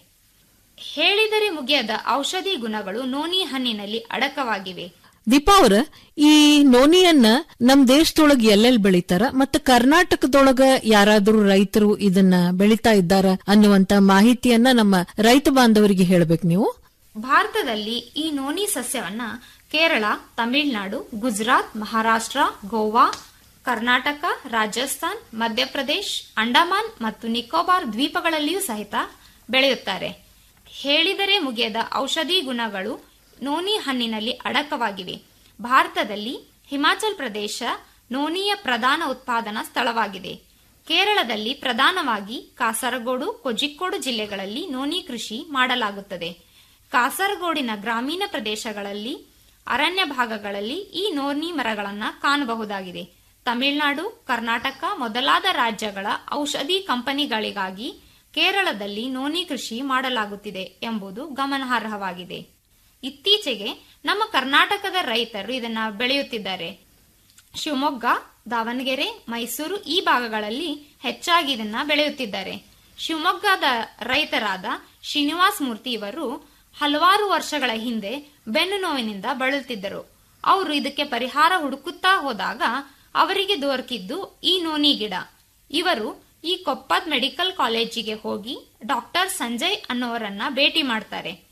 ಹೇಳಿದರೆ ಮುಗಿಯದ ಔಷಧಿ ಗುಣಗಳು ನೋನಿ ಹಣ್ಣಿನಲ್ಲಿ ಅಡಕವಾಗಿವೆ ದೀಪಾ ಅವ್ರ ಈ ನೋನಿಯನ್ನ ನಮ್ ದೇಶದೊಳಗ ಎಲ್ಲೆಲ್ಲಿ ಬೆಳಿತಾರ ಮತ್ತೆ ಕರ್ನಾಟಕದೊಳಗ ಯಾರಾದ್ರೂ ರೈತರು ಇದನ್ನ ಬೆಳಿತಾ ಇದ್ದಾರ ಅನ್ನುವಂತ ಮಾಹಿತಿಯನ್ನ ನಮ್ಮ ರೈತ ಬಾಂಧವರಿಗೆ ಹೇಳ್ಬೇಕು ನೀವು ಭಾರತದಲ್ಲಿ ಈ ನೋನಿ ಸಸ್ಯವನ್ನ ಕೇರಳ ತಮಿಳುನಾಡು ಗುಜರಾತ್ ಮಹಾರಾಷ್ಟ್ರ ಗೋವಾ ಕರ್ನಾಟಕ ರಾಜಸ್ಥಾನ್ ಮಧ್ಯಪ್ರದೇಶ್ ಅಂಡಮಾನ್ ಮತ್ತು ನಿಕೋಬಾರ್ ದ್ವೀಪಗಳಲ್ಲಿಯೂ ಸಹಿತ ಬೆಳೆಯುತ್ತಾರೆ ಹೇಳಿದರೆ ಮುಗಿಯದ ಔಷಧಿ ಗುಣಗಳು ನೋನಿ ಹಣ್ಣಿನಲ್ಲಿ ಅಡಕವಾಗಿವೆ ಭಾರತದಲ್ಲಿ ಹಿಮಾಚಲ್ ಪ್ರದೇಶ ನೋನಿಯ ಪ್ರಧಾನ ಉತ್ಪಾದನಾ ಸ್ಥಳವಾಗಿದೆ ಕೇರಳದಲ್ಲಿ ಪ್ರಧಾನವಾಗಿ ಕಾಸರಗೋಡು ಕೋಜಿಕ್ಕೋಡು ಜಿಲ್ಲೆಗಳಲ್ಲಿ ನೋನಿ ಕೃಷಿ ಮಾಡಲಾಗುತ್ತದೆ ಕಾಸರಗೋಡಿನ ಗ್ರಾಮೀಣ ಪ್ರದೇಶಗಳಲ್ಲಿ ಅರಣ್ಯ ಭಾಗಗಳಲ್ಲಿ ಈ ನೋನಿ ಮರಗಳನ್ನ ಕಾಣಬಹುದಾಗಿದೆ ತಮಿಳುನಾಡು ಕರ್ನಾಟಕ ಮೊದಲಾದ ರಾಜ್ಯಗಳ ಔಷಧಿ ಕಂಪನಿಗಳಿಗಾಗಿ ಕೇರಳದಲ್ಲಿ ನೋನಿ ಕೃಷಿ ಮಾಡಲಾಗುತ್ತಿದೆ ಎಂಬುದು ಗಮನಾರ್ಹವಾಗಿದೆ ಇತ್ತೀಚೆಗೆ ನಮ್ಮ ಕರ್ನಾಟಕದ ರೈತರು ಇದನ್ನ ಬೆಳೆಯುತ್ತಿದ್ದಾರೆ ಶಿವಮೊಗ್ಗ ದಾವಣಗೆರೆ ಮೈಸೂರು ಈ ಭಾಗಗಳಲ್ಲಿ ಹೆಚ್ಚಾಗಿ ಇದನ್ನ ಬೆಳೆಯುತ್ತಿದ್ದಾರೆ ಶಿವಮೊಗ್ಗದ ರೈತರಾದ ಶ್ರೀನಿವಾಸ್ ಮೂರ್ತಿ ಇವರು ಹಲವಾರು ವರ್ಷಗಳ ಹಿಂದೆ ಬೆನ್ನು ನೋವಿನಿಂದ ಬಳಲುತ್ತಿದ್ದರು ಅವರು ಇದಕ್ಕೆ ಪರಿಹಾರ ಹುಡುಕುತ್ತಾ ಹೋದಾಗ ಅವರಿಗೆ ದೊರಕಿದ್ದು ಈ ನೋನಿ ಗಿಡ ಇವರು ಈ ಕೊಪ್ಪದ್ ಮೆಡಿಕಲ್ ಕಾಲೇಜಿಗೆ ಹೋಗಿ ಡಾಕ್ಟರ್ ಸಂಜಯ್ ಅನ್ನೋರನ್ನ ಭೇಟಿ ಮಾಡ್ತಾರೆ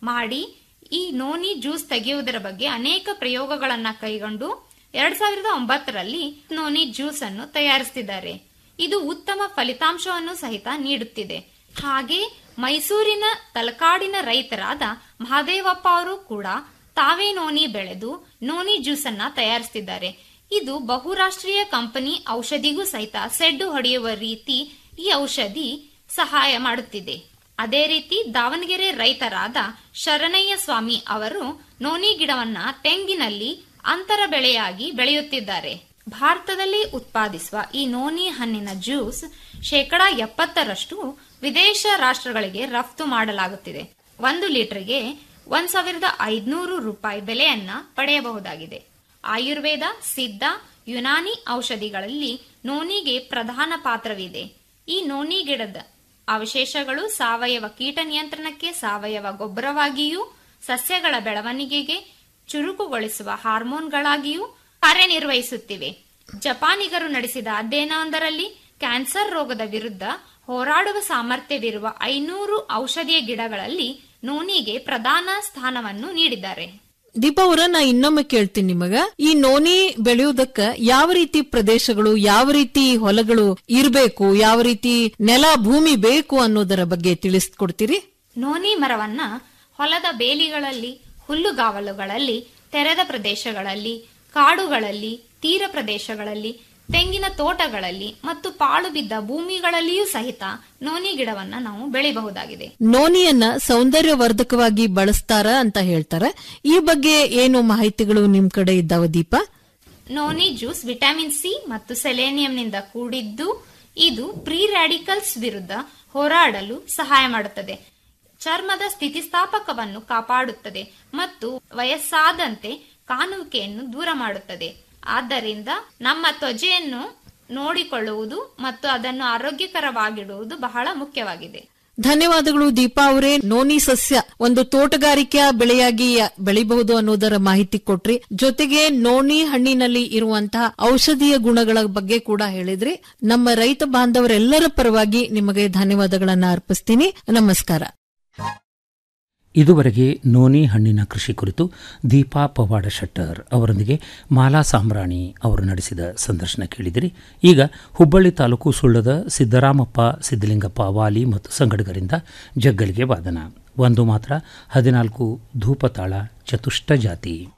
ಮಾಡಿ ಈ ನೋನಿ ಜ್ಯೂಸ್ ತೆಗೆಯುವುದರ ಬಗ್ಗೆ ಅನೇಕ ಪ್ರಯೋಗಗಳನ್ನ ಕೈಗೊಂಡು ಎರಡ್ ಸಾವಿರದ ಒಂಬತ್ತರಲ್ಲಿ ನೋನಿ ಜ್ಯೂಸ್ ಅನ್ನು ತಯಾರಿಸುತ್ತಿದ್ದಾರೆ ಇದು ಉತ್ತಮ ಫಲಿತಾಂಶವನ್ನು ಸಹಿತ ನೀಡುತ್ತಿದೆ ಹಾಗೆ ಮೈಸೂರಿನ ತಲಕಾಡಿನ ರೈತರಾದ ಮಹಾದೇವಪ್ಪ ಅವರು ಕೂಡ ತಾವೇ ನೋನಿ ಬೆಳೆದು ನೋನಿ ಜ್ಯೂಸ್ ಅನ್ನ ತಯಾರಿಸುತ್ತಿದ್ದಾರೆ ಇದು ಬಹುರಾಷ್ಟ್ರೀಯ ಕಂಪನಿ ಔಷಧಿಗೂ ಸಹಿತ ಸೆಡ್ಡು ಹೊಡೆಯುವ ರೀತಿ ಈ ಔಷಧಿ ಸಹಾಯ ಮಾಡುತ್ತಿದೆ ಅದೇ ರೀತಿ ದಾವಣಗೆರೆ ರೈತರಾದ ಶರಣಯ್ಯ ಸ್ವಾಮಿ ಅವರು ನೋನಿ ಗಿಡವನ್ನ ತೆಂಗಿನಲ್ಲಿ ಅಂತರ ಬೆಳೆಯಾಗಿ ಬೆಳೆಯುತ್ತಿದ್ದಾರೆ ಭಾರತದಲ್ಲಿ ಉತ್ಪಾದಿಸುವ ಈ ನೋನಿ ಹಣ್ಣಿನ ಜ್ಯೂಸ್ ಶೇಕಡಾ ಎಪ್ಪತ್ತರಷ್ಟು ವಿದೇಶ ರಾಷ್ಟ್ರಗಳಿಗೆ ರಫ್ತು ಮಾಡಲಾಗುತ್ತಿದೆ ಒಂದು ಲೀಟರ್ಗೆ ಒಂದ್ ಸಾವಿರದ ಐದ್ನೂರು ರೂಪಾಯಿ ಬೆಲೆಯನ್ನ ಪಡೆಯಬಹುದಾಗಿದೆ ಆಯುರ್ವೇದ ಸಿದ್ಧ ಯುನಾನಿ ಔಷಧಿಗಳಲ್ಲಿ ನೋನಿಗೆ ಪ್ರಧಾನ ಪಾತ್ರವಿದೆ ಈ ನೋನಿ ಗಿಡದ ಅವಶೇಷಗಳು ಸಾವಯವ ಕೀಟ ನಿಯಂತ್ರಣಕ್ಕೆ ಸಾವಯವ ಗೊಬ್ಬರವಾಗಿಯೂ ಸಸ್ಯಗಳ ಬೆಳವಣಿಗೆಗೆ ಚುರುಕುಗೊಳಿಸುವ ಹಾರ್ಮೋನ್ಗಳಾಗಿಯೂ ಕಾರ್ಯನಿರ್ವಹಿಸುತ್ತಿವೆ ಜಪಾನಿಗರು ನಡೆಸಿದ ಅಧ್ಯಯನವೊಂದರಲ್ಲಿ ಕ್ಯಾನ್ಸರ್ ರೋಗದ ವಿರುದ್ಧ ಹೋರಾಡುವ ಸಾಮರ್ಥ್ಯವಿರುವ ಐನೂರು ಔಷಧೀಯ ಗಿಡಗಳಲ್ಲಿ ನೋನಿಗೆ ಪ್ರಧಾನ ಸ್ಥಾನವನ್ನು ನೀಡಿದ್ದಾರೆ ದೀಪಾ ಅವರ ನಾ ಇನ್ನೊಮ್ಮೆ ಕೇಳ್ತೀನಿ ನಿಮಗ ಈ ನೋನಿ ಬೆಳೆಯುವುದಕ್ಕ ಯಾವ ರೀತಿ ಪ್ರದೇಶಗಳು ಯಾವ ರೀತಿ ಹೊಲಗಳು ಇರಬೇಕು ಯಾವ ರೀತಿ ನೆಲ ಭೂಮಿ ಬೇಕು ಅನ್ನೋದರ ಬಗ್ಗೆ ತಿಳಿಸ್ಕೊಡ್ತೀರಿ ನೋನಿ ಮರವನ್ನ ಹೊಲದ ಬೇಲಿಗಳಲ್ಲಿ ಹುಲ್ಲುಗಾವಲುಗಳಲ್ಲಿ ತೆರೆದ ಪ್ರದೇಶಗಳಲ್ಲಿ ಕಾಡುಗಳಲ್ಲಿ ತೀರ ಪ್ರದೇಶಗಳಲ್ಲಿ ತೆಂಗಿನ ತೋಟಗಳಲ್ಲಿ ಮತ್ತು ಪಾಳು ಬಿದ್ದ ಭೂಮಿಗಳಲ್ಲಿಯೂ ಸಹಿತ ನೋನಿ ಗಿಡವನ್ನ ನಾವು ಬೆಳೆಯಬಹುದಾಗಿದೆ ನೋನಿಯನ್ನ ಸೌಂದರ್ಯವರ್ಧಕವಾಗಿ ಬಳಸ್ತಾರ ಅಂತ ಹೇಳ್ತಾರ ಈ ಬಗ್ಗೆ ಏನು ಮಾಹಿತಿಗಳು ನಿಮ್ ಕಡೆ ಇದ್ದಾವ Deepa noni juice vitamin C ಮತ್ತು ಸೆಲೇನಿಯಂನಿಂದ ಕೂಡಿದ್ದು ಇದು ಪ್ರೀ ರ್ಯಾಡಿಕಲ್ಸ್ ವಿರುದ್ಧ ಹೋರಾಡಲು ಸಹಾಯ ಮಾಡುತ್ತದೆ ಚರ್ಮದ ಸ್ಥಿತಿಸ್ಥಾಪಕವನ್ನು ಕಾಪಾಡುತ್ತದೆ ಮತ್ತು ವಯಸ್ಸಾದಂತೆ ಕಾಣುವಿಕೆಯನ್ನು ದೂರ ಮಾಡುತ್ತದೆ ಆದ್ದರಿಂದ ನಮ್ಮ ತ್ವಚೆಯನ್ನು ನೋಡಿಕೊಳ್ಳುವುದು ಮತ್ತು ಅದನ್ನು ಆರೋಗ್ಯಕರವಾಗಿಡುವುದು ಬಹಳ ಮುಖ್ಯವಾಗಿದೆ ಧನ್ಯವಾದಗಳು ದೀಪಾ ಅವರೇ ನೋನಿ ಸಸ್ಯ ಒಂದು ತೋಟಗಾರಿಕೆಯ ಬೆಳೆಯಾಗಿ ಬೆಳಿಬಹುದು ಅನ್ನೋದರ ಮಾಹಿತಿ ಕೊಟ್ರಿ ಜೊತೆಗೆ ನೋನಿ ಹಣ್ಣಿನಲ್ಲಿ ಇರುವಂತಹ ಔಷಧೀಯ ಗುಣಗಳ ಬಗ್ಗೆ ಕೂಡ ಹೇಳಿದ್ರಿ ನಮ್ಮ ರೈತ ಬಾಂಧವರೆಲ್ಲರ ಪರವಾಗಿ ನಿಮಗೆ ಧನ್ಯವಾದಗಳನ್ನ ಅರ್ಪಿಸ್ತೀನಿ ನಮಸ್ಕಾರ ಇದುವರೆಗೆ ನೋನಿ ಹಣ್ಣಿನ ಕೃಷಿ ಕುರಿತು ದೀಪಾ ಪವಾಡ ಶೆಟ್ಟರ್ ಅವರೊಂದಿಗೆ ಮಾಲಾ ಸಾಂಬ್ರಾಣಿ ಅವರು ನಡೆಸಿದ ಸಂದರ್ಶನ ಕೇಳಿದಿರಿ ಈಗ ಹುಬ್ಬಳ್ಳಿ ತಾಲೂಕು ಸುಳ್ಳದ ಸಿದ್ದರಾಮಪ್ಪ ಸಿದ್ದಲಿಂಗಪ್ಪ ವಾಲಿ ಮತ್ತು ಸಂಗಡಿಗರಿಂದ ಜಗ್ಗಲಿಗೆ ವಾದನ ಒಂದು ಮಾತ್ರ ಹದಿನಾಲ್ಕು ಧೂಪತಾಳ ಚತುಷ್ಟ ಜಾತಿ